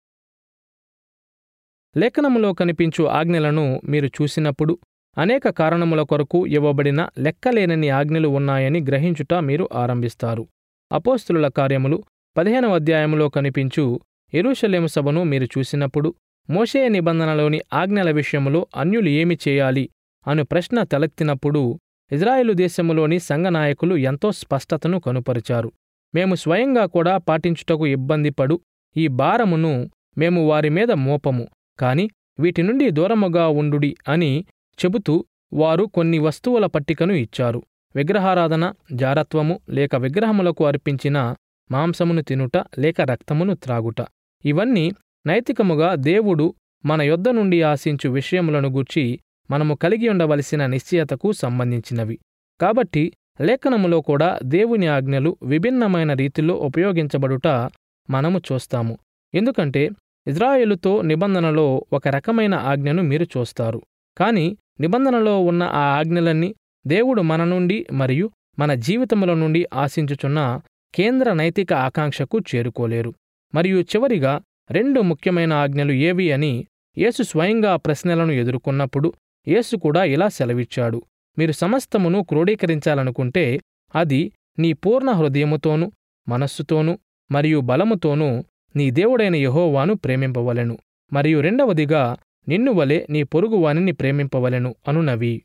లేఖనములో కనిపించు ఆజ్ఞలను మీరు చూసినప్పుడు అనేక కారణముల కొరకు ఇవ్వబడిన లెక్కలేనని ఆజ్ఞలు ఉన్నాయని గ్రహించుట మీరు ఆరంభిస్తారు అపోస్తుల కార్యములు పదిహేనవ అధ్యాయములో కనిపించు ఎరుషలేము సభను మీరు చూసినప్పుడు మోషే నిబంధనలోని ఆజ్ఞల విషయములో అన్యులు ఏమి చేయాలి అను ప్రశ్న తలెత్తినప్పుడు ఇజ్రాయేలు దేశములోని సంఘనాయకులు ఎంతో స్పష్టతను కనుపరిచారు మేము స్వయంగా కూడా పాటించుటకు ఇబ్బందిపడు ఈ భారమును మేము వారి మీద మోపము కాని వీటి నుండి దూరముగా ఉండుడి అని చెబుతూ వారు కొన్ని వస్తువుల పట్టికను ఇచ్చారు విగ్రహారాధన జారత్వము లేక విగ్రహములకు అర్పించిన మాంసమును తినుట లేక రక్తమును త్రాగుట ఇవన్నీ నైతికముగా దేవుడు మన యొద్ద నుండి ఆశించు విషయములను గూర్చి మనము కలిగి ఉండవలసిన నిశ్చయతకు సంబంధించినవి కాబట్టి లేఖనములో కూడా దేవుని ఆజ్ఞలు విభిన్నమైన రీతిలో ఉపయోగించబడుట మనము చూస్తాము ఎందుకంటే ఇజ్రాయేలుతో నిబంధనలో ఒక రకమైన ఆజ్ఞను మీరు చూస్తారు కాని నిబంధనలో ఉన్న ఆ ఆజ్ఞలన్నీ దేవుడు మన నుండి మరియు మన జీవితముల నుండి ఆశించుచున్న కేంద్ర నైతిక ఆకాంక్షకు చేరుకోలేరు మరియు చివరిగా రెండు ముఖ్యమైన ఆజ్ఞలు ఏవి అని యేసు స్వయంగా ఆ ప్రశ్నలను ఎదుర్కొన్నప్పుడు యేసు కూడా ఇలా సెలవిచ్చాడు మీరు సమస్తమును క్రోడీకరించాలనుకుంటే అది నీ పూర్ణ హృదయముతోనూ మనస్సుతోనూ మరియు బలముతోనూ నీ దేవుడైన యెహోవాను ప్రేమింపవలెను మరియు రెండవదిగా నిన్ను వలె నీ పొరుగువానిని ప్రేమింపవలెను అనునవి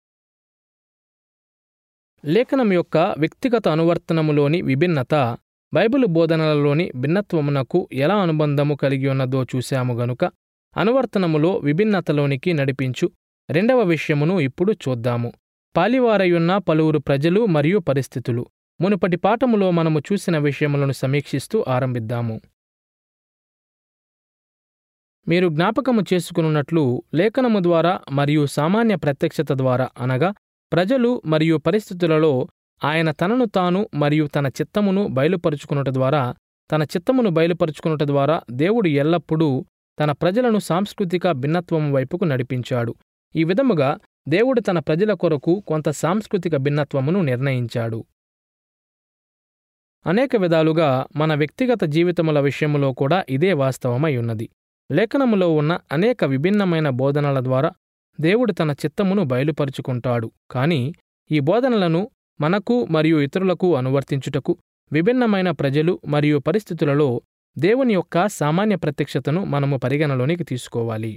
లేఖనం యొక్క వ్యక్తిగత అనువర్తనములోని విభిన్నత బైబిలు బోధనలలోని భిన్నత్వమునకు ఎలా అనుబంధము కలిగి ఉన్నదో చూశాము గనుక అనువర్తనములో విభిన్నతలోనికి నడిపించు రెండవ విషయమును ఇప్పుడు చూద్దాము పాలివారయున్న పలువురు ప్రజలు మరియు పరిస్థితులు మునుపటి పాఠములో మనము చూసిన విషయములను సమీక్షిస్తూ ఆరంభిద్దాము మీరు జ్ఞాపకము చేసుకున్నట్లు లేఖనము ద్వారా మరియు సామాన్య ప్రత్యక్షత ద్వారా అనగా ప్రజలు మరియు పరిస్థితులలో ఆయన తనను తాను మరియు తన చిత్తమును బయలుపరుచుకునుట ద్వారా తన చిత్తమును బయలుపరుచుకునుట ద్వారా దేవుడు ఎల్లప్పుడూ తన ప్రజలను సాంస్కృతిక భిన్నత్వం వైపుకు నడిపించాడు ఈ విధముగా దేవుడు తన ప్రజల కొరకు కొంత సాంస్కృతిక భిన్నత్వమును నిర్ణయించాడు అనేక విధాలుగా మన వ్యక్తిగత జీవితముల విషయములో కూడా ఇదే వాస్తవమై ఉన్నది లేఖనములో ఉన్న అనేక విభిన్నమైన బోధనల ద్వారా దేవుడు తన చిత్తమును బయలుపరుచుకుంటాడు కాని ఈ బోధనలను మనకు మరియు ఇతరులకు అనువర్తించుటకు విభిన్నమైన ప్రజలు మరియు పరిస్థితులలో దేవుని యొక్క సామాన్య ప్రత్యక్షతను మనము పరిగణలోనికి తీసుకోవాలి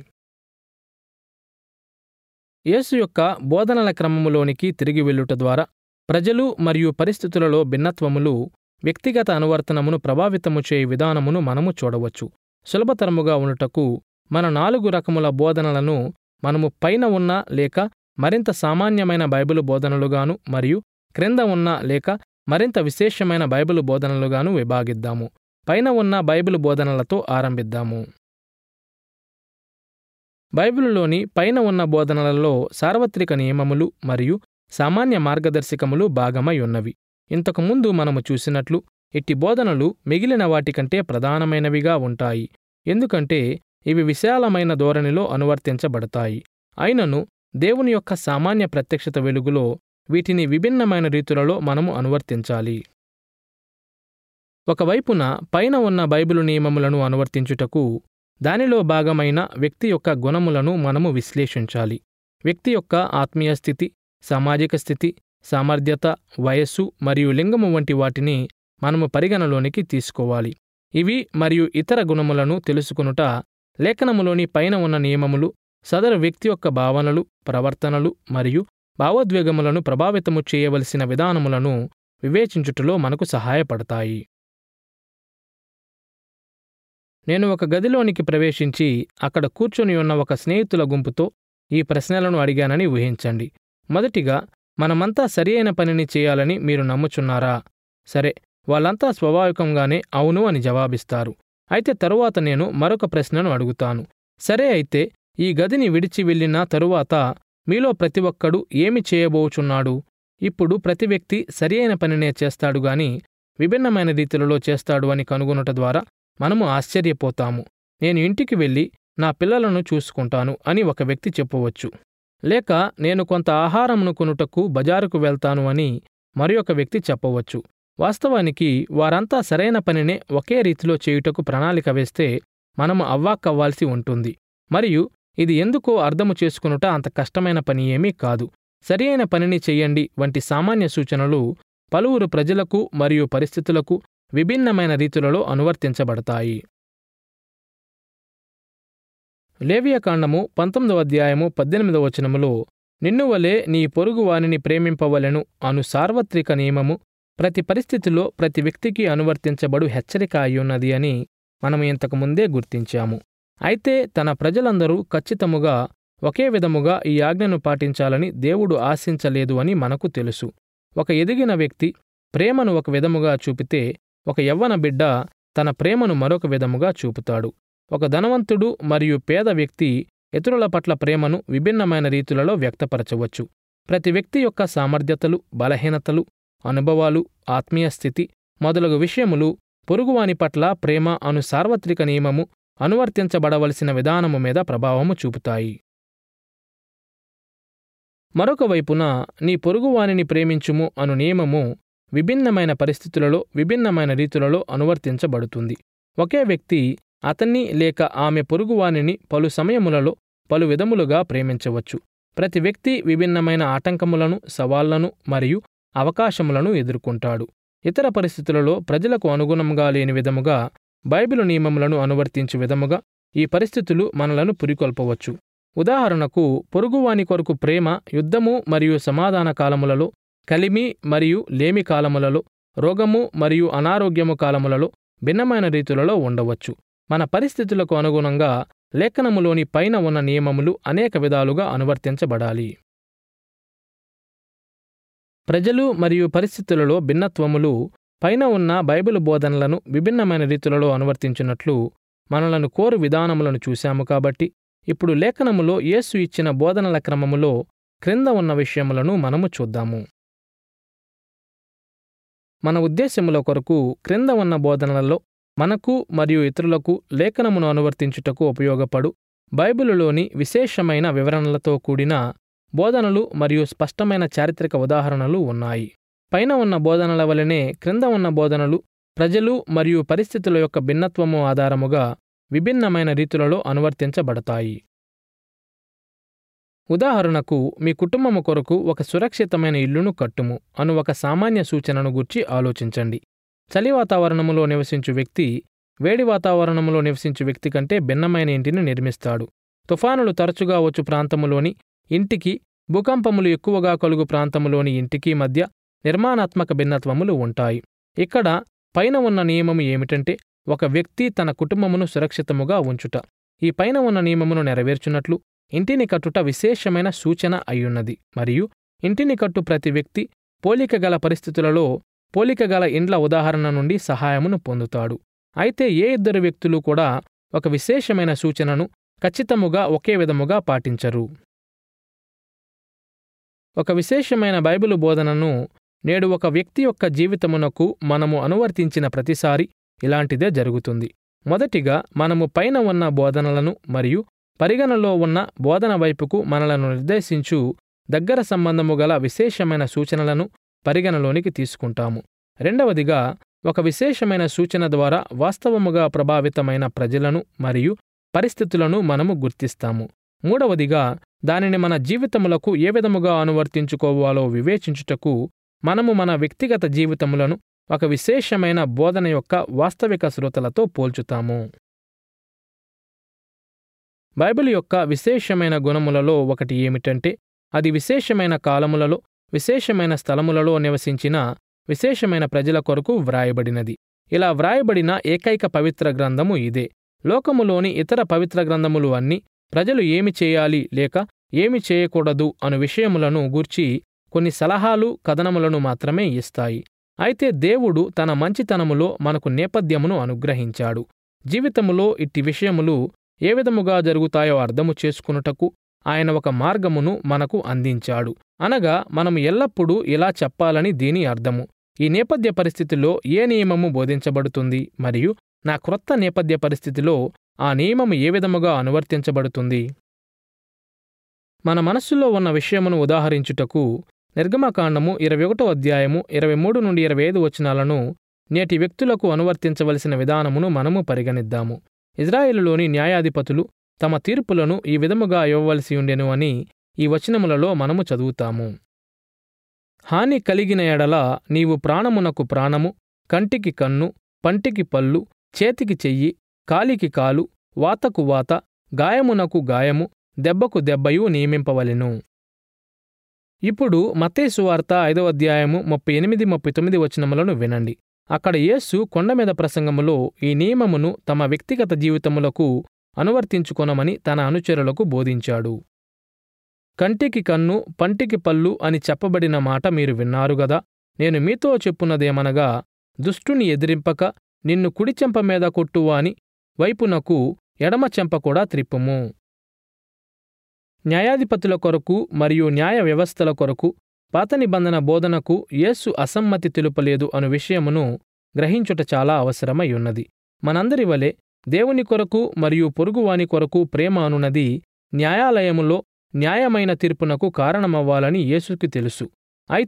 యేసు యొక్క బోధనల క్రమములోనికి తిరిగి వెళ్ళుట ద్వారా ప్రజలు మరియు పరిస్థితులలో భిన్నత్వములు వ్యక్తిగత అనువర్తనమును ప్రభావితము చేయ విధానమును మనము చూడవచ్చు సులభతరముగా ఉండుటకు మన నాలుగు రకముల బోధనలను మనము పైన ఉన్న లేక మరింత సామాన్యమైన బైబిలు బోధనలుగాను మరియు క్రింద ఉన్న లేక మరింత విశేషమైన బైబిలు బోధనలుగాను విభాగిద్దాము పైన ఉన్న బైబిలు బోధనలతో ఆరంభిద్దాము బైబిలులోని పైన ఉన్న బోధనలలో సార్వత్రిక నియమములు మరియు సామాన్య మార్గదర్శకములు భాగమై ఉన్నవి ఇంతకుముందు మనము చూసినట్లు ఇట్టి బోధనలు మిగిలిన వాటికంటే ప్రధానమైనవిగా ఉంటాయి ఎందుకంటే ఇవి విశాలమైన ధోరణిలో అనువర్తించబడతాయి అయినను దేవుని యొక్క సామాన్య ప్రత్యక్షత వెలుగులో వీటిని విభిన్నమైన రీతులలో మనము అనువర్తించాలి ఒకవైపున పైన ఉన్న బైబిలు నియమములను అనువర్తించుటకు దానిలో భాగమైన వ్యక్తి యొక్క గుణములను మనము విశ్లేషించాలి వ్యక్తి యొక్క ఆత్మీయ స్థితి సామాజిక స్థితి సామర్థ్యత వయస్సు మరియు లింగము వంటి వాటిని మనము పరిగణలోనికి తీసుకోవాలి ఇవి మరియు ఇతర గుణములను తెలుసుకునుట లేఖనములోని పైన ఉన్న నియమములు సదరు వ్యక్తి యొక్క భావనలు ప్రవర్తనలు మరియు భావోద్వేగములను ప్రభావితము చేయవలసిన విధానములను వివేచించుటలో మనకు సహాయపడతాయి నేను ఒక గదిలోనికి ప్రవేశించి అక్కడ కూర్చొని ఉన్న ఒక స్నేహితుల గుంపుతో ఈ ప్రశ్నలను అడిగానని ఊహించండి మొదటిగా మనమంతా సరి అయిన పనిని చేయాలని మీరు నమ్ముచున్నారా సరే వాళ్ళంతా స్వాభావికంగానే అవును అని జవాబిస్తారు అయితే తరువాత నేను మరొక ప్రశ్నను అడుగుతాను సరే అయితే ఈ గదిని విడిచి వెళ్ళిన తరువాత మీలో ప్రతి ఒక్కడు ఏమి చేయబోచున్నాడు ఇప్పుడు ప్రతి వ్యక్తి సరి అయిన పనినే చేస్తాడు గాని విభిన్నమైన రీతిలలో చేస్తాడు అని కనుగొనుట ద్వారా మనము ఆశ్చర్యపోతాము నేను ఇంటికి వెళ్ళి నా పిల్లలను చూసుకుంటాను అని ఒక వ్యక్తి చెప్పవచ్చు లేక నేను కొంత ఆహారమును కొనుటకు బజారుకు వెళ్తాను అని మరి ఒక వ్యక్తి చెప్పవచ్చు వాస్తవానికి వారంతా సరైన పనినే ఒకే రీతిలో చేయుటకు ప్రణాళిక వేస్తే మనము అవ్వాక్కవ్వాల్సి ఉంటుంది మరియు ఇది ఎందుకో అర్థము చేసుకునుట అంత కష్టమైన పని ఏమీ కాదు సరియైన పనిని చెయ్యండి వంటి సామాన్య సూచనలు పలువురు ప్రజలకు మరియు పరిస్థితులకు విభిన్నమైన రీతులలో అనువర్తించబడతాయి లేవియకాండము పంతొమ్మిదవ అధ్యాయము పద్దెనిమిదవ వచనములో నిన్ను వలె నీ పొరుగు వానిని ప్రేమింపవలెను అను సార్వత్రిక నియమము ప్రతి పరిస్థితిలో ప్రతి వ్యక్తికి అనువర్తించబడు హెచ్చరిక అయ్యున్నది అని మనము ఇంతకు ముందే గుర్తించాము అయితే తన ప్రజలందరూ ఖచ్చితముగా ఒకే విధముగా ఈ ఆజ్ఞను పాటించాలని దేవుడు ఆశించలేదు అని మనకు తెలుసు ఒక ఎదిగిన వ్యక్తి ప్రేమను ఒక విధముగా చూపితే ఒక యవ్వన బిడ్డ తన ప్రేమను మరొక విధముగా చూపుతాడు ఒక ధనవంతుడు మరియు పేద వ్యక్తి ఇతరుల పట్ల ప్రేమను విభిన్నమైన రీతులలో వ్యక్తపరచవచ్చు ప్రతి వ్యక్తి యొక్క సామర్థ్యతలు బలహీనతలు అనుభవాలు ఆత్మీయ స్థితి మొదలగు విషయములు పొరుగువాని పట్ల ప్రేమ అను సార్వత్రిక నియమము అనువర్తించబడవలసిన విధానము మీద ప్రభావము చూపుతాయి మరొక వైపున నీ పొరుగువానిని ప్రేమించుము అను నియమము విభిన్నమైన పరిస్థితులలో విభిన్నమైన రీతులలో అనువర్తించబడుతుంది ఒకే వ్యక్తి అతన్ని లేక ఆమె పొరుగువానిని పలు సమయములలో పలు విధములుగా ప్రేమించవచ్చు ప్రతి వ్యక్తి విభిన్నమైన ఆటంకములను సవాళ్లను మరియు అవకాశములను ఎదుర్కొంటాడు ఇతర పరిస్థితులలో ప్రజలకు అనుగుణంగా లేని విధముగా బైబిలు నియమములను అనువర్తించే విధముగా ఈ పరిస్థితులు మనలను పురికొల్పవచ్చు ఉదాహరణకు పొరుగువాని కొరకు ప్రేమ యుద్ధము మరియు సమాధాన కాలములలో కలిమి మరియు లేమి కాలములలో రోగము మరియు అనారోగ్యము కాలములలో భిన్నమైన రీతులలో ఉండవచ్చు మన పరిస్థితులకు అనుగుణంగా లేఖనములోని పైన ఉన్న నియమములు అనేక విధాలుగా అనువర్తించబడాలి ప్రజలు మరియు పరిస్థితులలో భిన్నత్వములు పైన ఉన్న బైబిల్ బోధనలను విభిన్నమైన రీతులలో అనువర్తించినట్లు మనలను కోరు విధానములను చూశాము కాబట్టి ఇప్పుడు లేఖనములో యేసు ఇచ్చిన బోధనల క్రమములో క్రింద ఉన్న విషయములను మనము చూద్దాము మన ఉద్దేశముల కొరకు క్రింద ఉన్న బోధనలలో మనకు మరియు ఇతరులకు లేఖనమును అనువర్తించుటకు ఉపయోగపడు బైబిలులోని విశేషమైన వివరణలతో కూడిన బోధనలు మరియు స్పష్టమైన చారిత్రక ఉదాహరణలు ఉన్నాయి పైన ఉన్న బోధనల వలనే క్రింద ఉన్న బోధనలు ప్రజలు మరియు పరిస్థితుల యొక్క భిన్నత్వము ఆధారముగా విభిన్నమైన రీతులలో అనువర్తించబడతాయి ఉదాహరణకు మీ కుటుంబము కొరకు ఒక సురక్షితమైన ఇల్లును కట్టుము అను ఒక సామాన్య సూచనను గుర్చి ఆలోచించండి చలి వాతావరణములో నివసించు వ్యక్తి వేడి వాతావరణములో నివసించు వ్యక్తి కంటే భిన్నమైన ఇంటిని నిర్మిస్తాడు తుఫానులు తరచుగా వచ్చు ప్రాంతములోని ఇంటికి భూకంపములు ఎక్కువగా కలుగు ప్రాంతములోని ఇంటికి మధ్య నిర్మాణాత్మక భిన్నత్వములు ఉంటాయి ఇక్కడ పైన ఉన్న నియమము ఏమిటంటే ఒక వ్యక్తి తన కుటుంబమును సురక్షితముగా ఉంచుట ఈ పైన ఉన్న నియమమును నెరవేర్చున్నట్లు ఇంటిని కట్టుట విశేషమైన సూచన అయ్యున్నది మరియు ఇంటిని కట్టు ప్రతి వ్యక్తి పోలిక గల పరిస్థితులలో పోలిక గల ఇండ్ల ఉదాహరణ నుండి సహాయమును పొందుతాడు అయితే ఏ ఇద్దరు వ్యక్తులు కూడా ఒక విశేషమైన సూచనను ఖచ్చితముగా ఒకే విధముగా పాటించరు ఒక విశేషమైన బైబిలు బోధనను నేడు ఒక వ్యక్తి యొక్క జీవితమునకు మనము అనువర్తించిన ప్రతిసారి ఇలాంటిదే జరుగుతుంది మొదటిగా మనము పైన ఉన్న బోధనలను మరియు పరిగణలో ఉన్న బోధన వైపుకు మనలను నిర్దేశించు దగ్గర సంబంధము గల విశేషమైన సూచనలను పరిగణలోనికి తీసుకుంటాము రెండవదిగా ఒక విశేషమైన సూచన ద్వారా వాస్తవముగా ప్రభావితమైన ప్రజలను మరియు పరిస్థితులను మనము గుర్తిస్తాము మూడవదిగా దానిని మన జీవితములకు ఏ విధముగా అనువర్తించుకోవాలో వివేచించుటకు మనము మన వ్యక్తిగత జీవితములను ఒక విశేషమైన బోధన యొక్క వాస్తవిక శ్రోతలతో పోల్చుతాము బైబిల్ యొక్క విశేషమైన గుణములలో ఒకటి ఏమిటంటే అది విశేషమైన కాలములలో విశేషమైన స్థలములలో నివసించిన విశేషమైన ప్రజల కొరకు వ్రాయబడినది ఇలా వ్రాయబడిన ఏకైక పవిత్ర గ్రంథము ఇదే లోకములోని ఇతర పవిత్ర గ్రంథములు అన్నీ ప్రజలు ఏమి చేయాలి లేక ఏమి చేయకూడదు అను విషయములను గూర్చి కొన్ని సలహాలు కథనములను మాత్రమే ఇస్తాయి అయితే దేవుడు తన మంచితనములో మనకు నేపథ్యమును అనుగ్రహించాడు జీవితములో ఇట్టి విషయములు ఏ విధముగా జరుగుతాయో అర్థము చేసుకునుటకు ఆయన ఒక మార్గమును మనకు అందించాడు అనగా మనం ఎల్లప్పుడూ ఇలా చెప్పాలని దీని అర్థము ఈ నేపథ్య పరిస్థితిలో ఏ నియమము బోధించబడుతుంది మరియు నా క్రొత్త నేపథ్య పరిస్థితిలో ఆ నియమము ఏ విధముగా అనువర్తించబడుతుంది మన మనస్సులో ఉన్న విషయమును ఉదాహరించుటకు నిర్గమకాండము ఇరవై ఒకటో అధ్యాయము ఇరవై మూడు నుండి ఇరవై ఐదు వచనాలను నేటి వ్యక్తులకు అనువర్తించవలసిన విధానమును మనము పరిగణిద్దాము ఇజ్రాయేలులోని న్యాయాధిపతులు తమ తీర్పులను ఈ విధముగా ఇవ్వవలసి ఉండెను అని ఈ వచనములలో మనము చదువుతాము హాని కలిగిన ఎడల నీవు ప్రాణమునకు ప్రాణము కంటికి కన్ను పంటికి పళ్ళు చేతికి చెయ్యి కాలికి కాలు వాతకు వాత గాయమునకు గాయము దెబ్బకు దెబ్బయు నియమింపవలెను ఇప్పుడు మత్తేసు వార్త ఐదో అధ్యాయము ముప్పై ఎనిమిది ముప్పై తొమ్మిది వచనములను వినండి అక్కడ యేసు కొండ మీద ప్రసంగములో ఈ నియమమును తమ వ్యక్తిగత జీవితములకు అనువర్తించుకొనమని తన అనుచరులకు బోధించాడు కంటికి కన్ను పంటికి పళ్ళు అని చెప్పబడిన మాట మీరు విన్నారు గదా నేను మీతో చెప్పున్నదేమనగా దుష్టుని ఎదిరింపక నిన్ను కుడి చెంప మీద కొట్టువాని వైపునకు ఎడమ చెంప కూడా త్రిప్పుము న్యాయాధిపతుల కొరకు మరియు న్యాయ వ్యవస్థల కొరకు పాత నిబంధన బోధనకు యేసు అసమ్మతి తెలుపలేదు అను విషయమును గ్రహించుట చాలా అవసరమై ఉన్నది మనందరి వలె దేవుని కొరకు మరియు పొరుగువాని కొరకు ప్రేమ అనున్నది న్యాయాలయములో న్యాయమైన తీర్పునకు కారణమవ్వాలని యేసుకి తెలుసు అయితే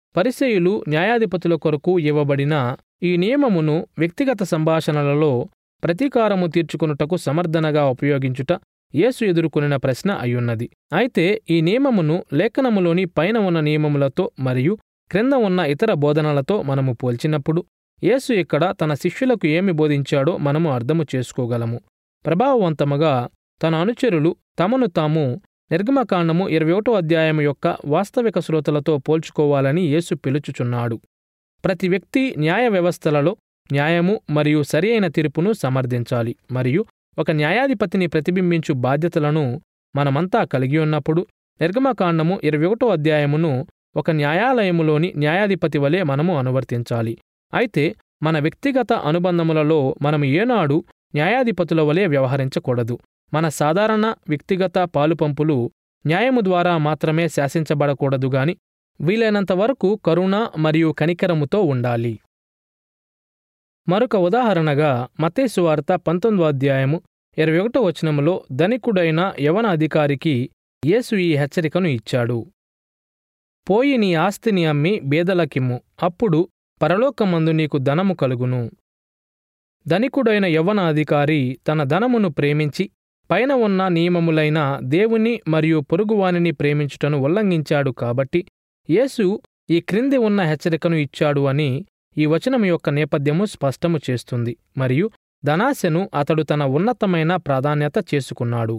పరిసేయులు న్యాయాధిపతుల కొరకు ఇవ్వబడిన ఈ నియమమును వ్యక్తిగత సంభాషణలలో ప్రతీకారము తీర్చుకొనుటకు సమర్థనగా ఉపయోగించుట యేసు ఎదుర్కొనిన ప్రశ్న అయ్యున్నది అయితే ఈ నియమమును లేఖనములోని పైన ఉన్న నియమములతో మరియు క్రింద ఉన్న ఇతర బోధనలతో మనము పోల్చినప్పుడు యేసు ఇక్కడ తన శిష్యులకు ఏమి బోధించాడో మనము అర్థము చేసుకోగలము ప్రభావవంతముగా తన అనుచరులు తమను తాము నిర్గమకాండము ఇరవై ఒకటో అధ్యాయం యొక్క వాస్తవిక శ్రోతలతో పోల్చుకోవాలని యేసు పిలుచుచున్నాడు ప్రతి వ్యక్తి న్యాయ వ్యవస్థలలో న్యాయము మరియు సరి అయిన తీర్పును సమర్థించాలి మరియు ఒక న్యాయాధిపతిని ప్రతిబింబించు బాధ్యతలను మనమంతా కలిగి ఉన్నప్పుడు నిర్గమకాండము ఇరవై ఒకటో అధ్యాయమును ఒక న్యాయాలయములోని న్యాయాధిపతి వలె మనము అనువర్తించాలి అయితే మన వ్యక్తిగత అనుబంధములలో మనం ఏనాడు న్యాయాధిపతుల వలె వ్యవహరించకూడదు మన సాధారణ వ్యక్తిగత పాలుపంపులు న్యాయము ద్వారా మాత్రమే శాసించబడకూడదు గాని వీలైనంత వరకు కరుణ మరియు కనికరముతో ఉండాలి మరొక ఉదాహరణగా మత్తేసు వార్త పంతొమ్మిదో అధ్యాయము ఇరవై ఒకటో వచనములో ధనికుడైన యవన అధికారికి యేసు ఈ హెచ్చరికను ఇచ్చాడు పోయి నీ ఆస్తిని అమ్మి బేదలకిమ్ము అప్పుడు పరలోకమందు నీకు ధనము కలుగును ధనికుడైన యవ్వన అధికారి తన ధనమును ప్రేమించి పైన ఉన్న నియమములైన దేవుని మరియు పొరుగువానిని ప్రేమించుటను ఉల్లంఘించాడు కాబట్టి యేసు ఈ క్రింది ఉన్న హెచ్చరికను ఇచ్చాడు అని ఈ వచనం యొక్క నేపథ్యము స్పష్టము చేస్తుంది మరియు ధనాశను అతడు తన ఉన్నతమైన ప్రాధాన్యత చేసుకున్నాడు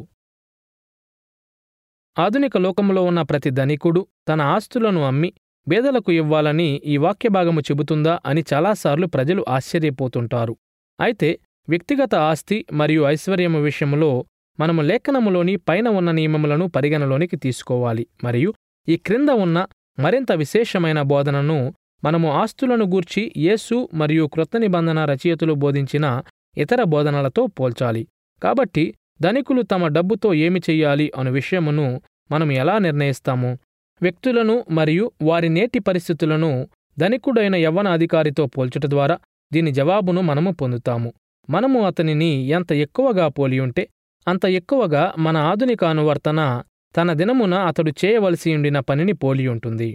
ఆధునిక లోకములో ఉన్న ప్రతి ధనికుడు తన ఆస్తులను అమ్మి బేదలకు ఇవ్వాలని ఈ వాక్యభాగము చెబుతుందా అని చాలాసార్లు ప్రజలు ఆశ్చర్యపోతుంటారు అయితే వ్యక్తిగత ఆస్తి మరియు ఐశ్వర్యము విషయములో మనము లేఖనములోని పైన ఉన్న నియమములను పరిగణలోనికి తీసుకోవాలి మరియు ఈ క్రింద ఉన్న మరింత విశేషమైన బోధనను మనము ఆస్తులను గూర్చి యేసు మరియు క్రొత్త నిబంధన రచయితలు బోధించిన ఇతర బోధనలతో పోల్చాలి కాబట్టి ధనికులు తమ డబ్బుతో ఏమి చెయ్యాలి అను విషయమును మనం ఎలా నిర్ణయిస్తాము వ్యక్తులను మరియు వారి నేటి పరిస్థితులను ధనికుడైన యవ్వన అధికారితో పోల్చుట ద్వారా దీని జవాబును మనము పొందుతాము మనము అతనిని ఎంత ఎక్కువగా పోలియుంటే అంత ఎక్కువగా మన ఆధునిక అనువర్తన తన దినమున అతడు చేయవలసి ఉండిన పనిని పోలియుంటుంది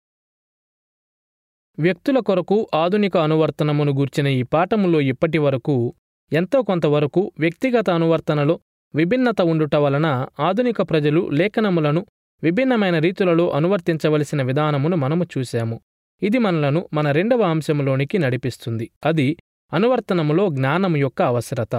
వ్యక్తుల కొరకు ఆధునిక అనువర్తనమును గూర్చిన ఈ పాఠములో ఇప్పటి వరకు ఎంతో కొంతవరకు వ్యక్తిగత అనువర్తనలో విభిన్నత ఉండుట వలన ఆధునిక ప్రజలు లేఖనములను విభిన్నమైన రీతులలో అనువర్తించవలసిన విధానమును మనము చూశాము ఇది మనలను మన రెండవ అంశములోనికి నడిపిస్తుంది అది అనువర్తనములో జ్ఞానము యొక్క అవసరత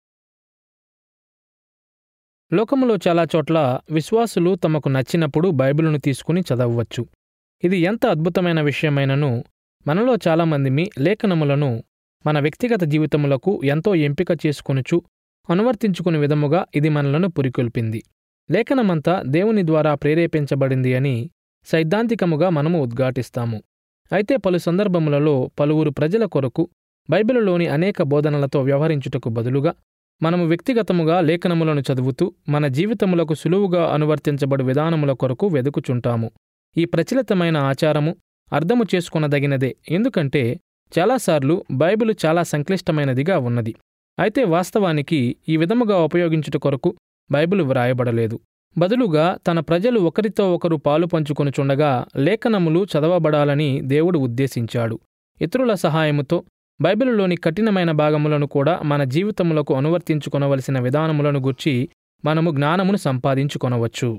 లోకములో చాలా చోట్ల విశ్వాసులు తమకు నచ్చినప్పుడు బైబిలును తీసుకుని చదవవచ్చు ఇది ఎంత అద్భుతమైన విషయమైనను మనలో చాలామందిమి లేఖనములను మన వ్యక్తిగత జీవితములకు ఎంతో ఎంపిక చేసుకొనుచు అనువర్తించుకుని విధముగా ఇది మనలను పురికొల్పింది లేఖనమంతా దేవుని ద్వారా ప్రేరేపించబడింది అని సైద్ధాంతికముగా మనము ఉద్ఘాటిస్తాము అయితే పలు సందర్భములలో పలువురు ప్రజల కొరకు బైబిలులోని అనేక బోధనలతో వ్యవహరించుటకు బదులుగా మనము వ్యక్తిగతముగా లేఖనములను చదువుతూ మన జీవితములకు సులువుగా అనువర్తించబడు విధానముల కొరకు వెదుకుచుంటాము ఈ ప్రచలితమైన ఆచారము అర్థము చేసుకొనదగినదే ఎందుకంటే చాలాసార్లు బైబిలు చాలా సంక్లిష్టమైనదిగా ఉన్నది అయితే వాస్తవానికి ఈ విధముగా ఉపయోగించుట కొరకు బైబిలు వ్రాయబడలేదు బదులుగా తన ప్రజలు ఒకరితో ఒకరు పాలు పంచుకొనుచుండగా లేఖనములు చదవబడాలని దేవుడు ఉద్దేశించాడు ఇతరుల సహాయముతో బైబిలులోని కఠినమైన భాగములను కూడా మన జీవితములకు అనువర్తించుకొనవలసిన విధానములను గుర్చి మనము జ్ఞానమును సంపాదించుకొనవచ్చు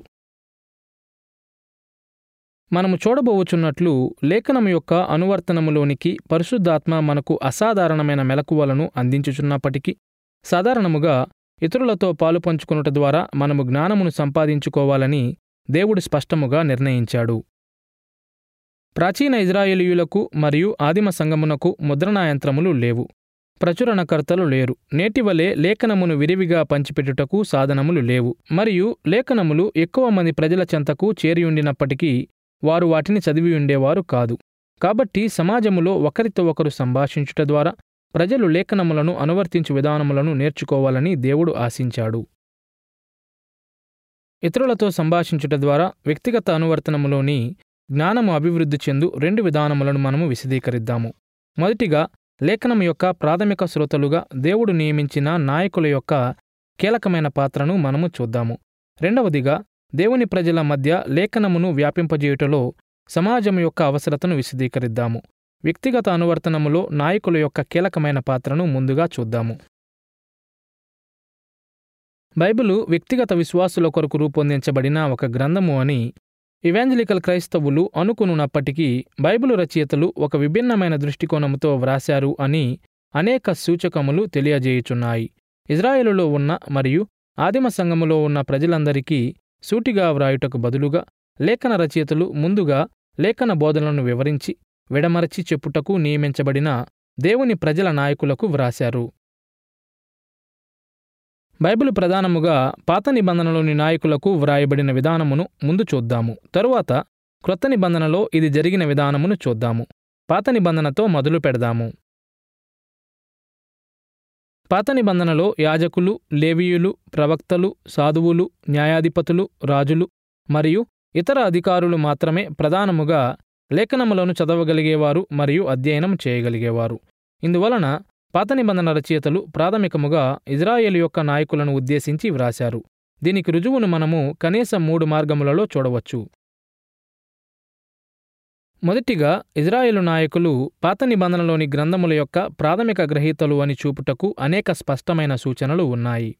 మనము చూడబోవుచున్నట్లు లేఖనము యొక్క అనువర్తనములోనికి పరిశుద్ధాత్మ మనకు అసాధారణమైన మెలకువలను అందించుచున్నప్పటికీ సాధారణముగా ఇతరులతో పాలు పంచుకొనుట ద్వారా మనము జ్ఞానమును సంపాదించుకోవాలని దేవుడు స్పష్టముగా నిర్ణయించాడు ప్రాచీన ఇజ్రాయేలీయులకు మరియు ఆదిమ సంగమునకు ముద్రణా యంత్రములు లేవు ప్రచురణకర్తలు లేరు నేటివలే లేఖనమును విరివిగా పంచిపెట్టుటకు సాధనములు లేవు మరియు లేఖనములు ఎక్కువ మంది ప్రజల చెంతకు చేరియుండినప్పటికీ వారు వాటిని చదివి ఉండేవారు కాదు కాబట్టి సమాజములో ఒకరితో ఒకరు సంభాషించుట ద్వారా ప్రజలు లేఖనములను అనువర్తించు విధానములను నేర్చుకోవాలని దేవుడు ఆశించాడు ఇతరులతో సంభాషించుట ద్వారా వ్యక్తిగత అనువర్తనములోని జ్ఞానము అభివృద్ధి చెందు రెండు విధానములను మనము విశదీకరిద్దాము మొదటిగా లేఖనం యొక్క ప్రాథమిక శ్రోతలుగా దేవుడు నియమించిన నాయకుల యొక్క కీలకమైన పాత్రను మనము చూద్దాము రెండవదిగా దేవుని ప్రజల మధ్య లేఖనమును వ్యాపింపజేయుటలో సమాజం యొక్క అవసరతను విశదీకరిద్దాము వ్యక్తిగత అనువర్తనములో నాయకుల యొక్క కీలకమైన పాత్రను ముందుగా చూద్దాము బైబిలు వ్యక్తిగత విశ్వాసుల కొరకు రూపొందించబడిన ఒక గ్రంథము అని ఇవాంజలికల్ క్రైస్తవులు అనుకునున్నప్పటికీ బైబిలు రచయితలు ఒక విభిన్నమైన దృష్టికోణంతో వ్రాశారు అని అనేక సూచకములు తెలియజేయుచున్నాయి ఇజ్రాయేలులో ఉన్న మరియు ఆదిమ సంఘములో ఉన్న ప్రజలందరికీ సూటిగా వ్రాయుటకు బదులుగా లేఖన రచయితలు ముందుగా లేఖన బోధనలను వివరించి విడమరచి చెప్పుటకు నియమించబడిన దేవుని ప్రజల నాయకులకు వ్రాశారు బైబిల్ ప్రధానముగా పాత నిబంధనలోని నాయకులకు వ్రాయబడిన విధానమును ముందు చూద్దాము తరువాత క్రొత్త నిబంధనలో ఇది జరిగిన విధానమును చూద్దాము పాత నిబంధనతో మొదలు పెడదాము పాత నిబంధనలో యాజకులు లేవీయులు ప్రవక్తలు సాధువులు న్యాయాధిపతులు రాజులు మరియు ఇతర అధికారులు మాత్రమే ప్రధానముగా లేఖనములను చదవగలిగేవారు మరియు అధ్యయనం చేయగలిగేవారు ఇందువలన పాత నిబంధన రచయితలు ప్రాథమికముగా ఇజ్రాయేలు యొక్క నాయకులను ఉద్దేశించి వ్రాశారు దీనికి రుజువును మనము కనీసం మూడు మార్గములలో చూడవచ్చు మొదటిగా ఇజ్రాయేలు నాయకులు పాత నిబంధనలోని గ్రంథముల యొక్క ప్రాథమిక గ్రహీతలు అని చూపుటకు అనేక స్పష్టమైన సూచనలు ఉన్నాయి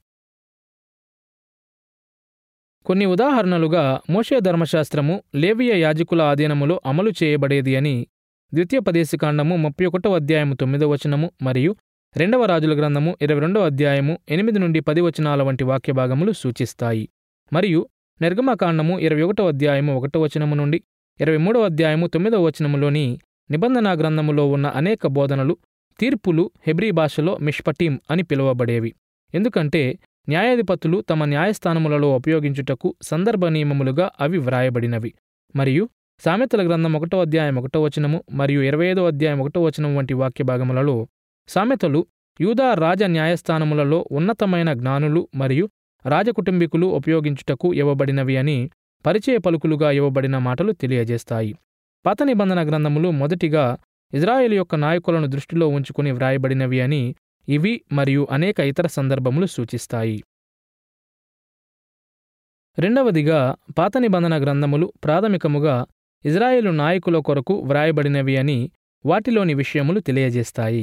కొన్ని ఉదాహరణలుగా మోషే ధర్మశాస్త్రము లేవియ యాజకుల ఆధీనములో అమలు చేయబడేది అని ద్వితీయోపదేశకాండము ముప్పై ఒకటో అధ్యాయము తొమ్మిదో వచనము మరియు రెండవ రాజుల గ్రంథము ఇరవై రెండో అధ్యాయము ఎనిమిది నుండి పది వచనాల వంటి వాక్యభాగములు సూచిస్తాయి మరియు నిర్గమకాండము ఇరవై ఒకటో అధ్యాయము ఒకటో వచనము నుండి ఇరవై మూడవ అధ్యాయము తొమ్మిదవ వచనములోని నిబంధనా గ్రంథములో ఉన్న అనేక బోధనలు తీర్పులు హెబ్రీ భాషలో మిష్పటీం అని పిలువబడేవి ఎందుకంటే న్యాయాధిపతులు తమ న్యాయస్థానములలో ఉపయోగించుటకు సందర్భ నియమములుగా అవి వ్రాయబడినవి మరియు సామెతల గ్రంథం ఒకటో అధ్యాయం ఒకటో వచనము మరియు ఇరవై ఐదో అధ్యాయం ఒకటో వచనం వంటి వాక్య భాగములలో సామెతలు యూదా రాజ న్యాయస్థానములలో ఉన్నతమైన జ్ఞానులు మరియు రాజకుటుంబీకులు ఉపయోగించుటకు ఇవ్వబడినవి అని పరిచయ పలుకులుగా ఇవ్వబడిన మాటలు తెలియజేస్తాయి పాత నిబంధన గ్రంథములు మొదటిగా ఇజ్రాయేల్ యొక్క నాయకులను దృష్టిలో ఉంచుకుని వ్రాయబడినవి అని ఇవి మరియు అనేక ఇతర సందర్భములు సూచిస్తాయి రెండవదిగా పాత నిబంధన గ్రంథములు ప్రాథమికముగా ఇజ్రాయేలు నాయకుల కొరకు వ్రాయబడినవి అని వాటిలోని విషయములు తెలియజేస్తాయి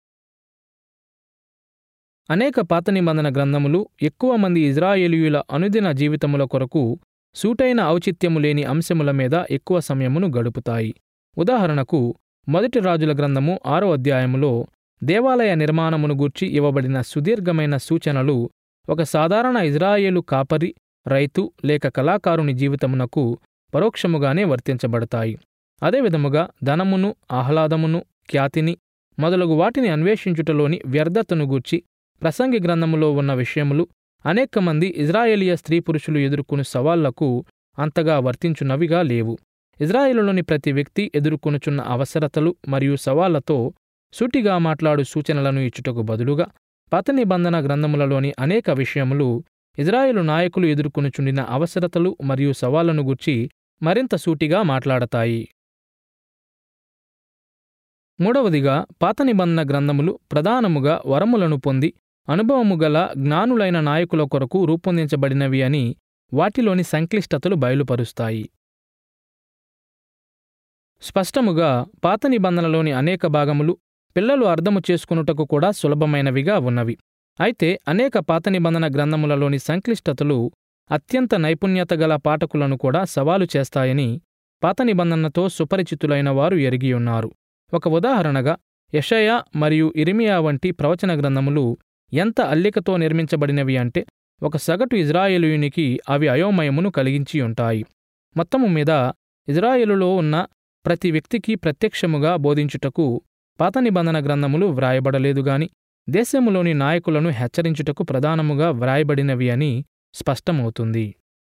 అనేక పాత నిబంధన గ్రంథములు ఎక్కువ మంది ఇజ్రాయేలీయుల అనుదిన జీవితముల కొరకు సూటైన ఔచిత్యము లేని అంశముల మీద ఎక్కువ సమయమును గడుపుతాయి ఉదాహరణకు మొదటి రాజుల గ్రంథము ఆరో అధ్యాయములో దేవాలయ నిర్మాణమును గూర్చి ఇవ్వబడిన సుదీర్ఘమైన సూచనలు ఒక సాధారణ ఇజ్రాయేలు కాపరి రైతు లేక కళాకారుని జీవితమునకు పరోక్షముగానే వర్తించబడతాయి అదేవిధముగా ధనమును ఆహ్లాదమును ఖ్యాతిని మొదలగు వాటిని అన్వేషించుటలోని వ్యర్థతను గూర్చి ప్రసంగి గ్రంథములో ఉన్న విషయములు అనేక మంది ఇజ్రాయేలియ స్త్రీ పురుషులు ఎదుర్కొను సవాళ్లకు అంతగా వర్తించున్నవిగా లేవు ఇజ్రాయేలులోని ప్రతి వ్యక్తి ఎదుర్కొనుచున్న అవసరతలు మరియు సవాళ్లతో సూటిగా మాట్లాడు సూచనలను ఇచ్చుటకు బదులుగా పాత నిబంధన గ్రంథములలోని అనేక విషయములు ఇజ్రాయేలు నాయకులు ఎదుర్కొనుచుండిన అవసరతలు మరియు సవాళ్లను గుర్చి మరింత సూటిగా మాట్లాడతాయి మూడవదిగా పాత నిబంధన గ్రంథములు ప్రధానముగా వరములను పొంది అనుభవము గల జ్ఞానులైన నాయకుల కొరకు రూపొందించబడినవి అని వాటిలోని సంక్లిష్టతలు బయలుపరుస్తాయి స్పష్టముగా పాత నిబంధనలోని అనేక భాగములు పిల్లలు అర్థము చేసుకునుటకు కూడా సులభమైనవిగా ఉన్నవి అయితే అనేక పాత నిబంధన గ్రంథములలోని సంక్లిష్టతలు అత్యంత నైపుణ్యత గల పాఠకులను కూడా సవాలు చేస్తాయని పాత నిబంధనతో సుపరిచితులైన వారు ఎరిగియున్నారు ఒక ఉదాహరణగా యషయా మరియు ఇరిమియా వంటి ప్రవచన గ్రంథములు ఎంత అల్లికతో నిర్మించబడినవి అంటే ఒక సగటు ఇజ్రాయేలుయునికి అవి అయోమయమును కలిగించి ఉంటాయి మొత్తము మీద ఇజ్రాయేలులో ఉన్న ప్రతి వ్యక్తికి ప్రత్యక్షముగా బోధించుటకు పాత నిబంధన గ్రంథములు వ్రాయబడలేదు గాని దేశములోని నాయకులను హెచ్చరించుటకు ప్రధానముగా వ్రాయబడినవి అని స్పష్టమవుతుంది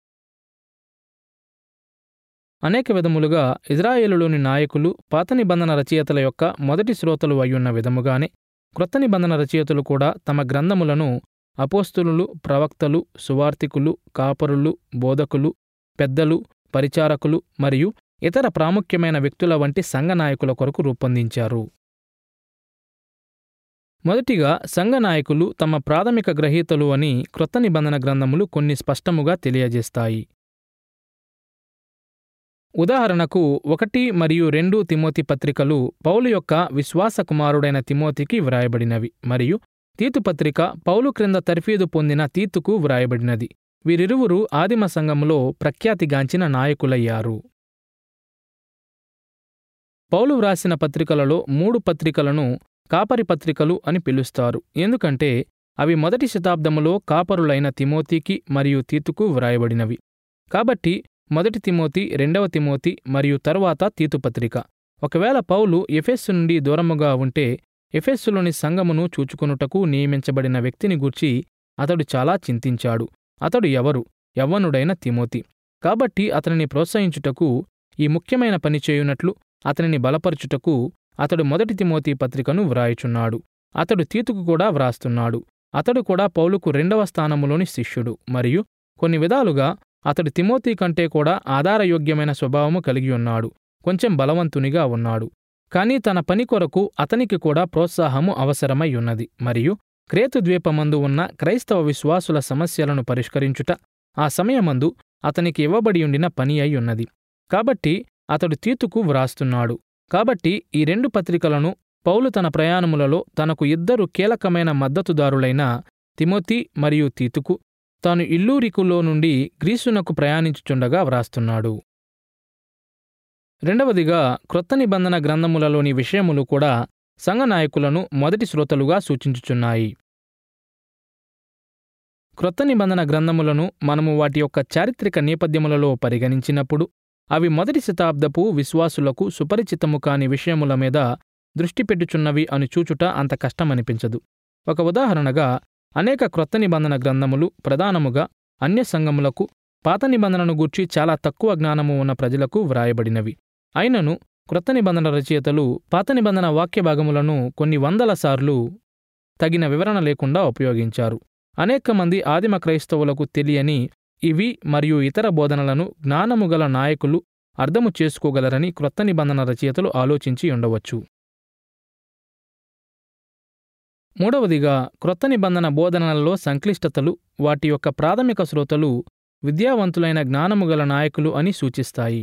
అనేక విధములుగా ఇజ్రాయేలులోని నాయకులు పాత నిబంధన రచయితల యొక్క మొదటి శ్రోతలు అయ్యున్న విధముగానే క్రొత్త నిబంధన రచయితలు కూడా తమ గ్రంథములను అపోస్తులు ప్రవక్తలు సువార్తికులు కాపరులు బోధకులు పెద్దలు పరిచారకులు మరియు ఇతర ప్రాముఖ్యమైన వ్యక్తుల వంటి సంఘ నాయకుల కొరకు రూపొందించారు మొదటిగా సంఘ నాయకులు తమ ప్రాథమిక గ్రహీతలు అని క్రొత్త నిబంధన గ్రంథములు కొన్ని స్పష్టముగా తెలియజేస్తాయి ఉదాహరణకు ఒకటి మరియు రెండు తిమోతి పత్రికలు పౌలు యొక్క విశ్వాస కుమారుడైన తిమోతికి వ్రాయబడినవి మరియు తీతు పత్రిక పౌలు క్రింద తర్ఫీదు పొందిన తీతుకు వ్రాయబడినది వీరిరువురు ఆదిమ సంఘములో ప్రఖ్యాతిగాంచిన నాయకులయ్యారు పౌలు వ్రాసిన పత్రికలలో మూడు పత్రికలను కాపరి పత్రికలు అని పిలుస్తారు ఎందుకంటే అవి మొదటి శతాబ్దములో కాపరులైన తిమోతికి మరియు తీతుకు వ్రాయబడినవి కాబట్టి మొదటి తిమోతి రెండవ తిమోతి మరియు తరువాత తీతు పత్రిక ఒకవేళ పౌలు ఎఫెస్సు నుండి దూరముగా ఉంటే ఎఫెస్సులోని సంఘమును చూచుకొనుటకు నియమించబడిన వ్యక్తిని గూర్చి అతడు చాలా చింతించాడు అతడు ఎవరు యవ్వనుడైన తిమోతి కాబట్టి అతనిని ప్రోత్సహించుటకు ఈ ముఖ్యమైన పని చేయునట్లు అతనిని బలపరచుటకు అతడు మొదటి తిమోతి పత్రికను వ్రాయుచున్నాడు అతడు తీతుకు కూడా వ్రాస్తున్నాడు అతడు కూడా పౌలుకు రెండవ స్థానములోని శిష్యుడు మరియు కొన్ని విధాలుగా అతడు తిమోతి కంటే కూడా ఆధారయోగ్యమైన స్వభావము కలిగి ఉన్నాడు కొంచెం బలవంతునిగా ఉన్నాడు కానీ తన పని కొరకు అతనికి కూడా ప్రోత్సాహము అవసరమై ఉన్నది మరియు క్రేతు ద్వీపమందు ఉన్న క్రైస్తవ విశ్వాసుల సమస్యలను పరిష్కరించుట ఆ సమయమందు అతనికి ఇవ్వబడి ఉండిన పని అయి ఉన్నది కాబట్టి అతడు తీతుకు వ్రాస్తున్నాడు కాబట్టి ఈ రెండు పత్రికలను పౌలు తన ప్రయాణములలో తనకు ఇద్దరు కీలకమైన మద్దతుదారులైన తిమోతి మరియు తీతుకు తాను ఇల్లూరికులో నుండి గ్రీసునకు ప్రయాణించుచుండగా వ్రాస్తున్నాడు రెండవదిగా క్రొత్త నిబంధన గ్రంథములలోని విషయములు కూడా సంఘనాయకులను మొదటి శ్రోతలుగా సూచించుచున్నాయి క్రొత్త నిబంధన గ్రంథములను మనము వాటి యొక్క చారిత్రక నేపథ్యములలో పరిగణించినప్పుడు అవి మొదటి శతాబ్దపు విశ్వాసులకు సుపరిచితము కాని విషయముల మీద దృష్టి పెట్టుచున్నవి అని చూచుట అంత కష్టమనిపించదు ఒక ఉదాహరణగా అనేక క్రొత్త నిబంధన గ్రంథములు ప్రధానముగా అన్య సంఘములకు పాత నిబంధనను గూర్చి చాలా తక్కువ జ్ఞానము ఉన్న ప్రజలకు వ్రాయబడినవి అయినను క్రొత్త నిబంధన రచయితలు పాత నిబంధన వాక్య భాగములను కొన్ని వందల సార్లు తగిన వివరణ లేకుండా ఉపయోగించారు అనేక మంది ఆదిమ క్రైస్తవులకు తెలియని ఇవి మరియు ఇతర బోధనలను జ్ఞానము గల నాయకులు అర్థము చేసుకోగలరని క్రొత్త నిబంధన రచయితలు ఆలోచించి ఉండవచ్చు మూడవదిగా క్రొత్త నిబంధన బోధనలలో సంక్లిష్టతలు వాటి యొక్క ప్రాథమిక శ్రోతలు విద్యావంతులైన జ్ఞానము గల నాయకులు అని సూచిస్తాయి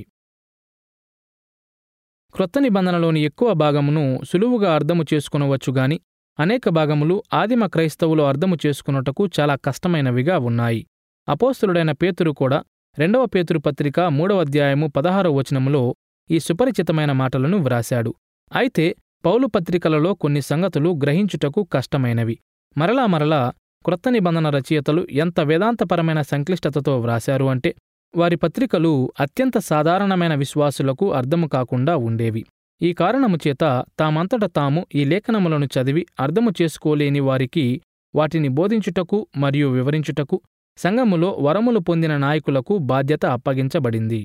క్రొత్త నిబంధనలోని ఎక్కువ భాగమును సులువుగా అర్థము చేసుకునవచ్చు గాని అనేక భాగములు ఆదిమ క్రైస్తవులు అర్థము చేసుకున్నటకు చాలా కష్టమైనవిగా ఉన్నాయి అపోస్తులుడైన పేతురు కూడా రెండవ పేతురు పత్రిక మూడవ అధ్యాయము పదహారవ వచనములో ఈ సుపరిచితమైన మాటలను వ్రాశాడు అయితే పౌలు పత్రికలలో కొన్ని సంగతులు గ్రహించుటకు కష్టమైనవి మరలా మరలా క్రొత్త నిబంధన రచయితలు ఎంత వేదాంతపరమైన సంక్లిష్టతతో వ్రాశారు అంటే వారి పత్రికలు అత్యంత సాధారణమైన విశ్వాసులకు అర్థము కాకుండా ఉండేవి ఈ కారణము చేత తామంతట తాము ఈ లేఖనములను చదివి అర్థము చేసుకోలేని వారికి వాటిని బోధించుటకు మరియు వివరించుటకు సంఘములో వరములు పొందిన నాయకులకు బాధ్యత అప్పగించబడింది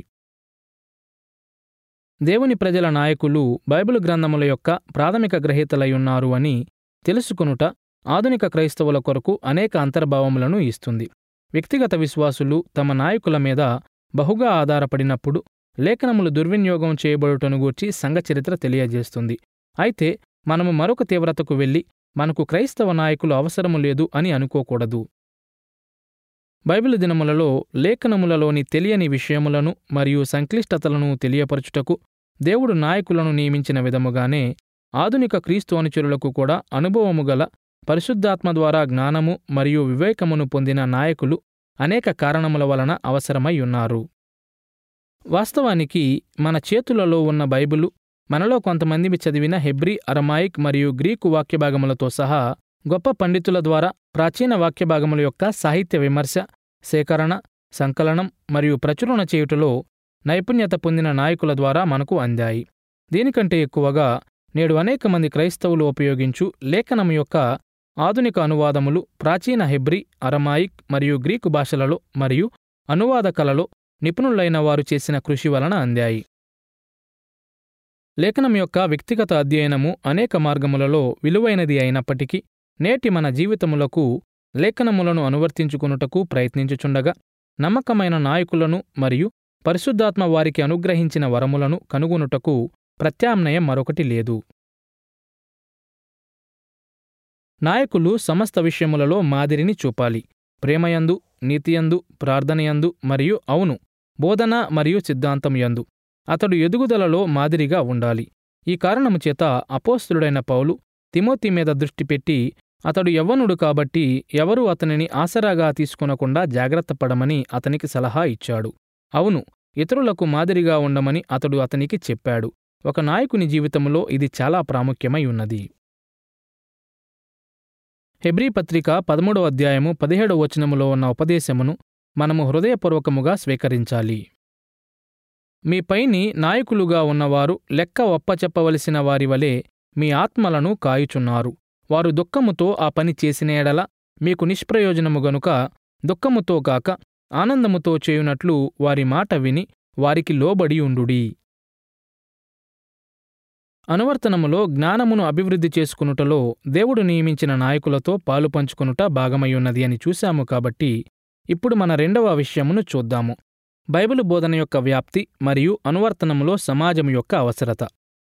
దేవుని ప్రజల నాయకులు బైబిల్ గ్రంథముల యొక్క ప్రాథమిక గ్రహీతలయ్యున్నారు అని తెలుసుకొనుట ఆధునిక క్రైస్తవుల కొరకు అనేక అంతర్భావములను ఇస్తుంది వ్యక్తిగత విశ్వాసులు తమ నాయకుల మీద బహుగా ఆధారపడినప్పుడు లేఖనములు దుర్వినియోగం చేయబడుటను గూర్చి సంఘచరిత్ర తెలియజేస్తుంది అయితే మనము మరొక తీవ్రతకు వెళ్ళి మనకు క్రైస్తవ నాయకులు అవసరము లేదు అని అనుకోకూడదు బైబిల్ దినములలో లేఖనములలోని తెలియని విషయములను మరియు సంక్లిష్టతలను తెలియపరచుటకు దేవుడు నాయకులను నియమించిన విధముగానే ఆధునిక క్రీస్తు అనుచరులకు కూడా అనుభవము గల పరిశుద్ధాత్మ ద్వారా జ్ఞానము మరియు వివేకమును పొందిన నాయకులు అనేక కారణముల వలన అవసరమై ఉన్నారు వాస్తవానికి మన చేతులలో ఉన్న బైబిలు మనలో కొంతమంది చదివిన హెబ్రీ అరమాయిక్ మరియు గ్రీకు వాక్యభాగములతో సహా గొప్ప పండితుల ద్వారా ప్రాచీన వాక్యభాగముల యొక్క సాహిత్య విమర్శ సేకరణ సంకలనం మరియు ప్రచురణ చేయుటలో నైపుణ్యత పొందిన నాయకుల ద్వారా మనకు అందాయి దీనికంటే ఎక్కువగా నేడు అనేక మంది క్రైస్తవులు ఉపయోగించు లేఖనం యొక్క ఆధునిక అనువాదములు ప్రాచీన హెబ్రీ అరమాయిక్ మరియు గ్రీకు భాషలలో మరియు అనువాద కళలో నిపుణులైన వారు చేసిన కృషి వలన అందాయి లేఖనం యొక్క వ్యక్తిగత అధ్యయనము అనేక మార్గములలో విలువైనది అయినప్పటికీ నేటి మన జీవితములకు లేఖనములను అనువర్తించుకొనుటకు ప్రయత్నించుచుండగా నమ్మకమైన నాయకులను మరియు పరిశుద్ధాత్మ వారికి అనుగ్రహించిన వరములను కనుగొనుటకు ప్రత్యామ్నాయం మరొకటి లేదు నాయకులు సమస్త విషయములలో మాదిరిని చూపాలి ప్రేమయందు నీతియందు ప్రార్థనయందు మరియు అవును బోధన మరియు సిద్ధాంతం యందు అతడు ఎదుగుదలలో మాదిరిగా ఉండాలి ఈ కారణము చేత అపోస్తుడైన పౌలు తిమోతి మీద దృష్టి పెట్టి అతడు యవ్వనుడు కాబట్టి ఎవరూ అతనిని ఆసరాగా తీసుకొనకుండా జాగ్రత్త పడమని అతనికి సలహా ఇచ్చాడు అవును ఇతరులకు మాదిరిగా ఉండమని అతడు అతనికి చెప్పాడు ఒక నాయకుని జీవితంలో ఇది చాలా ప్రాముఖ్యమై ఉన్నది హెబ్రీ పత్రిక పదమూడవ అధ్యాయము పదిహేడవ వచనములో ఉన్న ఉపదేశమును మనము హృదయపూర్వకముగా స్వీకరించాలి మీ పైని నాయకులుగా ఉన్నవారు లెక్క ఒప్పచెప్పవలసిన వారి వలె మీ ఆత్మలను కాయుచున్నారు వారు దుఃఖముతో ఆ పని చేసిన ఎడల మీకు నిష్ప్రయోజనము గనుక దుఃఖముతో కాక ఆనందముతో చేయునట్లు వారి మాట విని వారికి లోబడి ఉండుడి అనువర్తనములో జ్ఞానమును అభివృద్ధి చేసుకునుటలో దేవుడు నియమించిన నాయకులతో పాలు పంచుకొనుట భాగమయ్యున్నది అని చూశాము కాబట్టి ఇప్పుడు మన రెండవ విషయమును చూద్దాము బైబిలు బోధన యొక్క వ్యాప్తి మరియు అనువర్తనములో సమాజం యొక్క అవసరత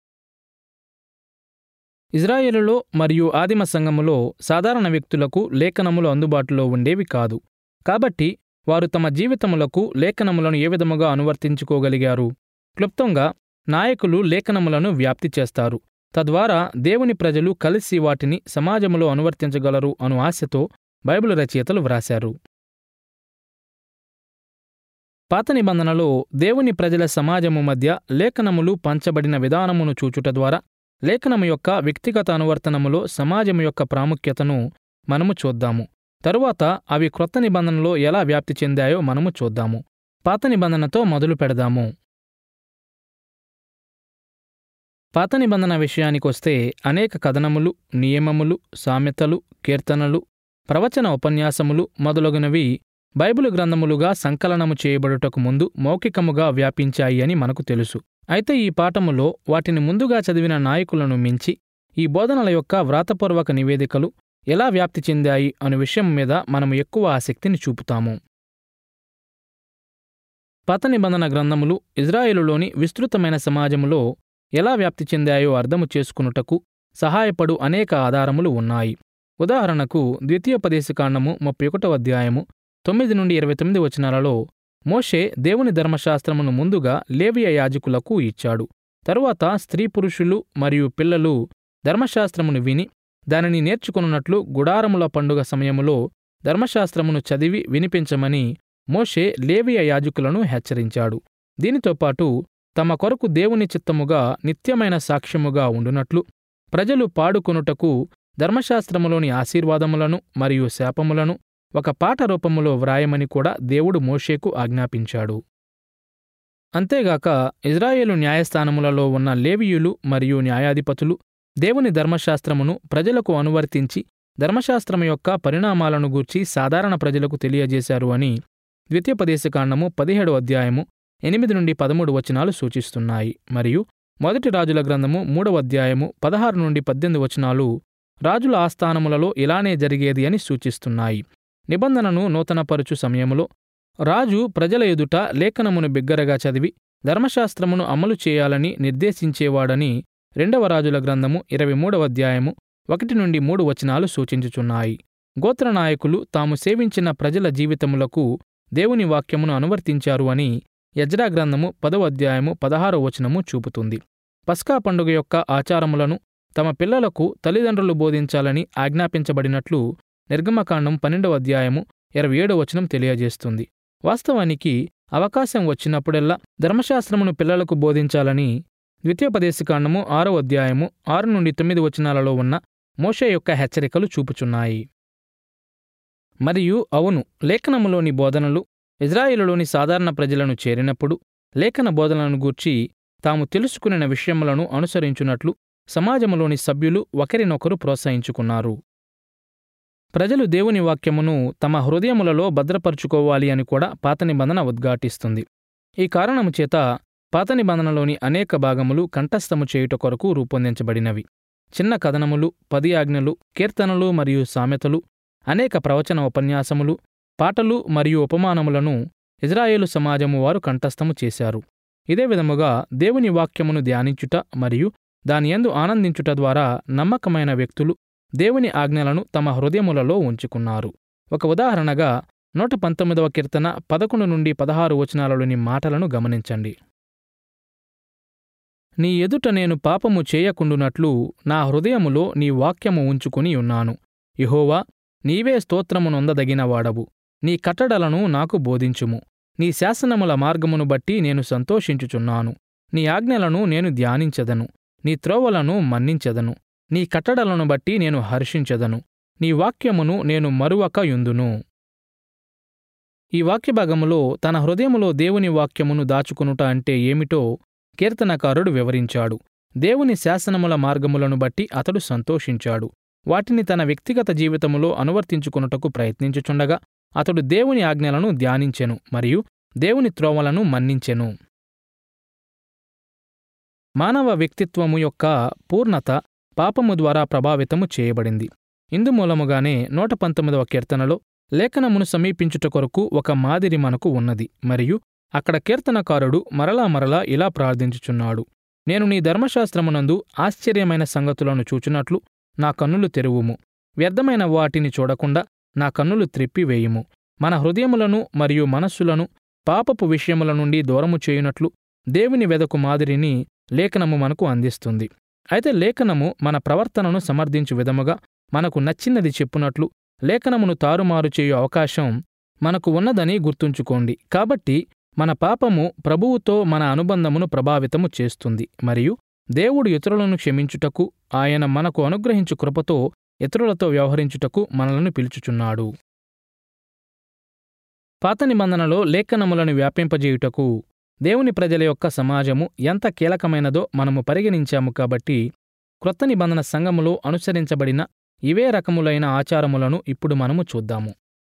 ఇజ్రాయేలులో మరియు ఆదిమ సంఘములో సాధారణ వ్యక్తులకు లేఖనములు అందుబాటులో ఉండేవి కాదు కాబట్టి వారు తమ జీవితములకు లేఖనములను ఏ విధముగా అనువర్తించుకోగలిగారు క్లుప్తంగా నాయకులు లేఖనములను వ్యాప్తి చేస్తారు తద్వారా దేవుని ప్రజలు కలిసి వాటిని సమాజములో అనువర్తించగలరు అను ఆశతో బైబిల్ రచయితలు వ్రాశారు పాత నిబంధనలో దేవుని ప్రజల సమాజము మధ్య లేఖనములు పంచబడిన విధానమును చూచుట ద్వారా లేఖనము యొక్క వ్యక్తిగత అనువర్తనములో సమాజము యొక్క ప్రాముఖ్యతను మనము చూద్దాము తరువాత అవి క్రొత్త నిబంధనలో ఎలా వ్యాప్తి చెందాయో మనము చూద్దాము పాత నిబంధనతో మొదలు పెడదాము పాత నిబంధన విషయానికొస్తే అనేక కథనములు నియమములు సామెతలు కీర్తనలు ప్రవచన ఉపన్యాసములు మొదలగునవి బైబిలు గ్రంథములుగా సంకలనము చేయబడుటకు ముందు మౌఖికముగా వ్యాపించాయి అని మనకు తెలుసు అయితే ఈ పాఠములో వాటిని ముందుగా చదివిన నాయకులను మించి ఈ బోధనల యొక్క వ్రాతపూర్వక నివేదికలు ఎలా వ్యాప్తి చెందాయి అను విషయం మీద మనము ఎక్కువ ఆసక్తిని చూపుతాము పాత నిబంధన గ్రంథములు ఇజ్రాయేలులోని విస్తృతమైన సమాజములో ఎలా వ్యాప్తి చెందాయో అర్థము చేసుకునుటకు సహాయపడు అనేక ఆధారములు ఉన్నాయి ఉదాహరణకు ద్వితీయోపదేశకాండము ముప్పై ఒకటో అధ్యాయము తొమ్మిది నుండి ఇరవై తొమ్మిది వచనాలలో మోషే దేవుని ధర్మశాస్త్రమును ముందుగా లేవియ యాజకులకు ఇచ్చాడు తరువాత స్త్రీ పురుషులు మరియు పిల్లలు ధర్మశాస్త్రమును విని దానిని నేర్చుకున్నట్లు గుడారముల పండుగ సమయములో ధర్మశాస్త్రమును చదివి వినిపించమని మోషే లేవియ యాజకులను హెచ్చరించాడు దీనితో పాటు తమ కొరకు దేవుని చిత్తముగా నిత్యమైన సాక్ష్యముగా ఉండునట్లు ప్రజలు పాడుకొనుటకు ధర్మశాస్త్రములోని ఆశీర్వాదములను మరియు శాపములను ఒక పాట రూపములో వ్రాయమని కూడా దేవుడు మోషేకు ఆజ్ఞాపించాడు అంతేగాక ఇజ్రాయేలు న్యాయస్థానములలో ఉన్న లేవియులు మరియు న్యాయాధిపతులు దేవుని ధర్మశాస్త్రమును ప్రజలకు అనువర్తించి ధర్మశాస్త్రము యొక్క పరిణామాలను గూర్చి సాధారణ ప్రజలకు తెలియజేశారు అని ద్వితీయోపదేశకాండము పదిహేడు అధ్యాయము ఎనిమిది నుండి పదమూడు వచనాలు సూచిస్తున్నాయి మరియు మొదటి రాజుల గ్రంథము మూడవ అధ్యాయము పదహారు నుండి పద్దెనిమిది వచనాలు రాజుల ఆస్థానములలో ఇలానే జరిగేది అని సూచిస్తున్నాయి నిబంధనను నూతనపరుచు సమయములో రాజు ప్రజల ఎదుట లేఖనమును బిగ్గరగా చదివి ధర్మశాస్త్రమును అమలు చేయాలని నిర్దేశించేవాడని రెండవ రాజుల గ్రంథము ఇరవై మూడవ అధ్యాయము ఒకటి నుండి మూడు వచనాలు సూచించుచున్నాయి గోత్ర నాయకులు తాము సేవించిన ప్రజల జీవితములకు దేవుని వాక్యమును అనువర్తించారు అని యజ్రా గ్రంథము పదవ అధ్యాయము పదహారో వచనము చూపుతుంది పస్కా పండుగ యొక్క ఆచారములను తమ పిల్లలకు తల్లిదండ్రులు బోధించాలని ఆజ్ఞాపించబడినట్లు నిర్గమకాండం పన్నెండవ అధ్యాయము ఇరవై ఏడవ వచనం తెలియజేస్తుంది వాస్తవానికి అవకాశం వచ్చినప్పుడెల్లా ధర్మశాస్త్రమును పిల్లలకు బోధించాలని ద్వితీయోపదేశకాండము ఆరో అధ్యాయము ఆరు నుండి తొమ్మిది వచనాలలో ఉన్న మోషే యొక్క హెచ్చరికలు చూపుచున్నాయి మరియు అవును లేఖనములోని బోధనలు ఇజ్రాయిలులోని సాధారణ ప్రజలను చేరినప్పుడు లేఖన బోధనలను గూర్చి తాము తెలుసుకునిన విషయములను అనుసరించున్నట్లు సమాజములోని సభ్యులు ఒకరినొకరు ప్రోత్సహించుకున్నారు ప్రజలు దేవుని వాక్యమును తమ హృదయములలో భద్రపరుచుకోవాలి అని కూడా పాత నిబంధన ఉద్ఘాటిస్తుంది ఈ కారణము చేత పాత నిబంధనలోని అనేక భాగములు కంఠస్థము చేయుట కొరకు రూపొందించబడినవి చిన్న కథనములు పది ఆజ్ఞలు కీర్తనలు మరియు సామెతలు అనేక ప్రవచన ఉపన్యాసములు పాటలు మరియు ఉపమానములను ఇజ్రాయేలు సమాజము వారు కంఠస్థము చేశారు ఇదే విధముగా దేవుని వాక్యమును ధ్యానించుట మరియు దానియందు ఆనందించుట ద్వారా నమ్మకమైన వ్యక్తులు దేవుని ఆజ్ఞలను తమ హృదయములలో ఉంచుకున్నారు ఒక ఉదాహరణగా నూట పంతొమ్మిదవ కీర్తన పదకొండు నుండి పదహారు వచనాలలోని మాటలను గమనించండి నీ ఎదుట నేను పాపము చేయకుండునట్లు నా హృదయములో నీ వాక్యము ఉంచుకుని ఉన్నాను యెహోవా నీవే స్తోత్రము నొందదగిన వాడవు నీ కట్టడలను నాకు బోధించుము నీ శాసనముల మార్గమును బట్టి నేను సంతోషించుచున్నాను నీ ఆజ్ఞలను నేను ధ్యానించదను నీ త్రోవలను మన్నించదను నీ కట్టడలను బట్టి నేను హర్షించదను నీ వాక్యమును నేను మరువక యుందును ఈ వాక్యభాగములో తన హృదయములో దేవుని వాక్యమును దాచుకునుట అంటే ఏమిటో కీర్తనకారుడు వివరించాడు దేవుని శాసనముల మార్గములను బట్టి అతడు సంతోషించాడు వాటిని తన వ్యక్తిగత జీవితములో అనువర్తించుకొనుటకు ప్రయత్నించుచుండగా అతడు దేవుని ఆజ్ఞలను ధ్యానించెను మరియు దేవుని త్రోవలను మన్నించెను మానవ వ్యక్తిత్వము యొక్క పూర్ణత పాపము ద్వారా ప్రభావితము చేయబడింది ఇందుమూలముగానే నూట పంతొమ్మిదవ కీర్తనలో లేఖనమును సమీపించుట కొరకు ఒక మాదిరి మనకు ఉన్నది మరియు అక్కడ కీర్తనకారుడు మరలా మరలా ఇలా ప్రార్థించుచున్నాడు నేను నీ ధర్మశాస్త్రమునందు ఆశ్చర్యమైన సంగతులను చూచునట్లు నా కన్నులు తెరువుము వ్యర్థమైన వాటిని చూడకుండా నా కన్నులు త్రిప్పివేయుము మన హృదయములను మరియు మనస్సులను పాపపు విషయముల నుండి దూరము చేయునట్లు దేవుని వెదకు మాదిరిని లేఖనము మనకు అందిస్తుంది అయితే లేఖనము మన ప్రవర్తనను సమర్థించు విధముగా మనకు నచ్చినది చెప్పునట్లు లేఖనమును తారుమారు చేయు అవకాశం మనకు ఉన్నదని గుర్తుంచుకోండి కాబట్టి మన పాపము ప్రభువుతో మన అనుబంధమును ప్రభావితము చేస్తుంది మరియు దేవుడు ఇతరులను క్షమించుటకు ఆయన మనకు అనుగ్రహించు కృపతో ఇతరులతో వ్యవహరించుటకు మనలను పిలుచుచున్నాడు పాత నిబంధనలో లేఖనములను వ్యాపింపజేయుటకు దేవుని ప్రజల యొక్క సమాజము ఎంత కీలకమైనదో మనము పరిగణించాము కాబట్టి క్రొత్త నిబంధన సంఘములో అనుసరించబడిన ఇవే రకములైన ఆచారములను ఇప్పుడు మనము చూద్దాము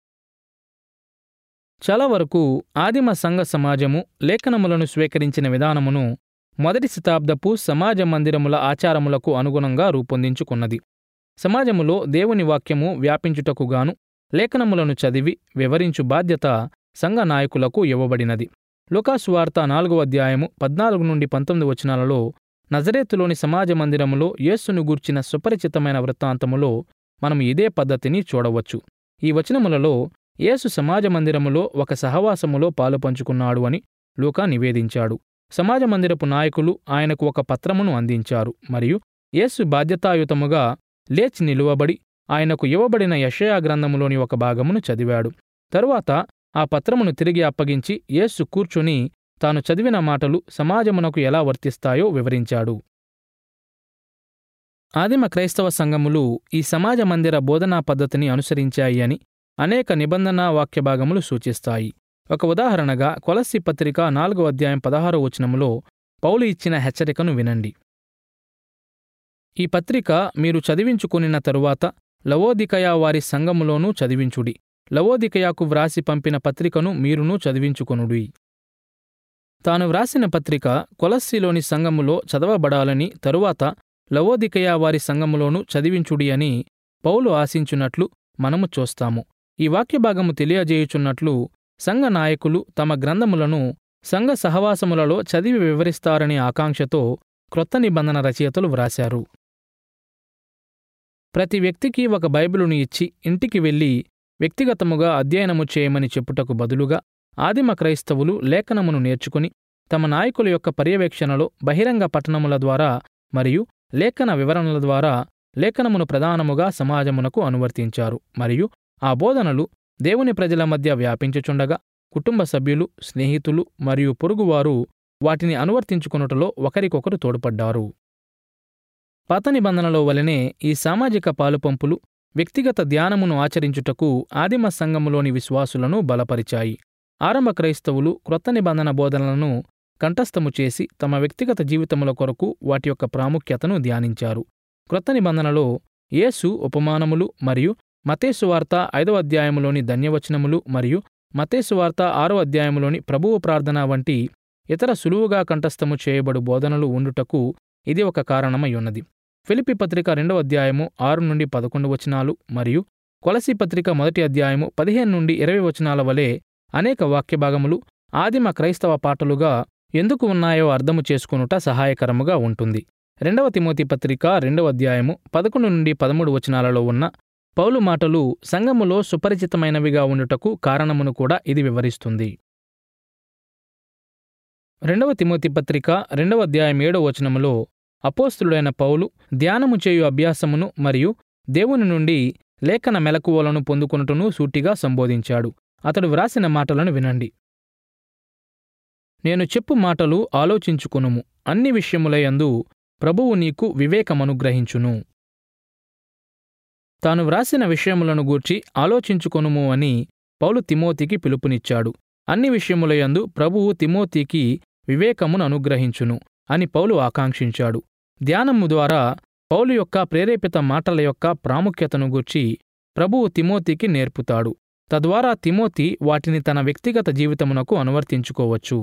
చాలా వరకు ఆదిమ సంఘ సమాజము లేఖనములను స్వీకరించిన విధానమును మొదటి శతాబ్దపు సమాజ మందిరముల ఆచారములకు అనుగుణంగా రూపొందించుకున్నది సమాజములో దేవుని వాక్యము వ్యాపించుటకుగాను లేఖనములను చదివి వివరించు బాధ్యత సంఘ నాయకులకు ఇవ్వబడినది లుకాసువార్త నాలుగవ అధ్యాయము పద్నాలుగు నుండి పంతొమ్మిది వచనాలలో నజరేతులోని సమాజ మందిరములో యేసును గూర్చిన సుపరిచితమైన వృత్తాంతములో మనం ఇదే పద్ధతిని చూడవచ్చు ఈ వచనములలో యేసు సమాజ మందిరములో ఒక సహవాసములో పాలు పంచుకున్నాడు అని లూకా నివేదించాడు సమాజ మందిరపు నాయకులు ఆయనకు ఒక పత్రమును అందించారు మరియు యేసు బాధ్యతాయుతముగా లేచి నిలువబడి ఆయనకు ఇవ్వబడిన యషయా గ్రంథములోని ఒక భాగమును చదివాడు తరువాత ఆ పత్రమును తిరిగి అప్పగించి యేసు కూర్చుని తాను చదివిన మాటలు సమాజమునకు ఎలా వర్తిస్తాయో వివరించాడు ఆదిమ క్రైస్తవ సంఘములు ఈ సమాజ మందిర బోధనా పద్ధతిని అనుసరించాయి అని అనేక నిబంధనా వాక్యభాగములు సూచిస్తాయి ఒక ఉదాహరణగా కొలస్సి పత్రిక నాలుగో అధ్యాయం పదహారో వచనములో పౌలు ఇచ్చిన హెచ్చరికను వినండి ఈ పత్రిక మీరు చదివించుకొనిన తరువాత లవోదికయా వారి సంఘములోనూ చదివించుడి లవోదికయాకు వ్రాసి పంపిన పత్రికను మీరునూ చదివించుకొనుడి తాను వ్రాసిన పత్రిక కొలస్సిలోని సంఘములో చదవబడాలని తరువాత లవోదికయా వారి సంఘములోనూ చదివించుడి అని పౌలు ఆశించున్నట్లు మనము చూస్తాము ఈ వాక్యభాగము తెలియజేయుచున్నట్లు సంఘ నాయకులు తమ గ్రంథములను సంఘ సహవాసములలో చదివి వివరిస్తారనే ఆకాంక్షతో క్రొత్త నిబంధన రచయితలు వ్రాశారు ప్రతి వ్యక్తికి ఒక బైబిలును ఇచ్చి ఇంటికి వెళ్ళి వ్యక్తిగతముగా అధ్యయనము చేయమని చెప్పుటకు బదులుగా ఆదిమ క్రైస్తవులు లేఖనమును నేర్చుకుని తమ నాయకుల యొక్క పర్యవేక్షణలో బహిరంగ పఠనముల ద్వారా మరియు లేఖన వివరణల ద్వారా లేఖనమును ప్రధానముగా సమాజమునకు అనువర్తించారు మరియు ఆ బోధనలు దేవుని ప్రజల మధ్య వ్యాపించుచుండగా కుటుంబ సభ్యులు స్నేహితులు మరియు పొరుగువారు వాటిని అనువర్తించుకొనుటలో ఒకరికొకరు తోడ్పడ్డారు పాత నిబంధనలో వలనే ఈ సామాజిక పాలుపంపులు వ్యక్తిగత ధ్యానమును ఆచరించుటకు ఆదిమ సంఘములోని విశ్వాసులను బలపరిచాయి ఆరంభ క్రైస్తవులు క్రొత్త నిబంధన బోధనలను కంఠస్థము చేసి తమ వ్యక్తిగత జీవితముల కొరకు వాటి యొక్క ప్రాముఖ్యతను ధ్యానించారు క్రొత్త నిబంధనలో యేసు ఉపమానములు మరియు మతేసు వార్త ఐదవ అధ్యాయములోని ధన్యవచనములు మరియు మతేసు వార్త ఆరో అధ్యాయములోని ప్రభువు ప్రార్థన వంటి ఇతర సులువుగా కంఠస్థము చేయబడు బోధనలు ఉండుటకు ఇది ఒక కారణమై ఉన్నది ఫిలిపి పత్రిక రెండవ అధ్యాయము ఆరు నుండి పదకొండు వచనాలు మరియు కొలసి పత్రిక మొదటి అధ్యాయము పదిహేను నుండి ఇరవై వచనాల వలె అనేక వాక్యభాగములు ఆదిమ క్రైస్తవ పాటలుగా ఎందుకు ఉన్నాయో అర్థము చేసుకొనుట సహాయకరముగా ఉంటుంది రెండవ తిమోతి పత్రిక రెండవ అధ్యాయము పదకొండు నుండి పదమూడు వచనాలలో ఉన్న పౌలు మాటలు సంఘములో సుపరిచితమైనవిగా ఉండుటకు కారణమును కూడా ఇది వివరిస్తుంది రెండవ తిమోతి పత్రిక రెండవ అధ్యాయం ఏడవ వచనములో అపోస్తుడైన పౌలు ధ్యానము చేయు అభ్యాసమును మరియు దేవుని నుండి లేఖన మెలకువలను పొందుకొనుటను సూటిగా సంబోధించాడు అతడు వ్రాసిన మాటలను వినండి నేను చెప్పు మాటలు ఆలోచించుకొనుము అన్ని విషయములయందు ప్రభువు నీకు వివేకమనుగ్రహించును తాను వ్రాసిన విషయములను గూర్చి ఆలోచించుకొనుము అని పౌలు తిమోతికి పిలుపునిచ్చాడు అన్ని విషయములయందు ప్రభువు తిమోతికి వివేకమును అనుగ్రహించును అని పౌలు ఆకాంక్షించాడు ధ్యానము ద్వారా పౌలు యొక్క ప్రేరేపిత మాటల యొక్క ప్రాముఖ్యతను గూర్చి ప్రభువు తిమోతికి నేర్పుతాడు తద్వారా తిమోతి వాటిని తన వ్యక్తిగత జీవితమునకు అనువర్తించుకోవచ్చు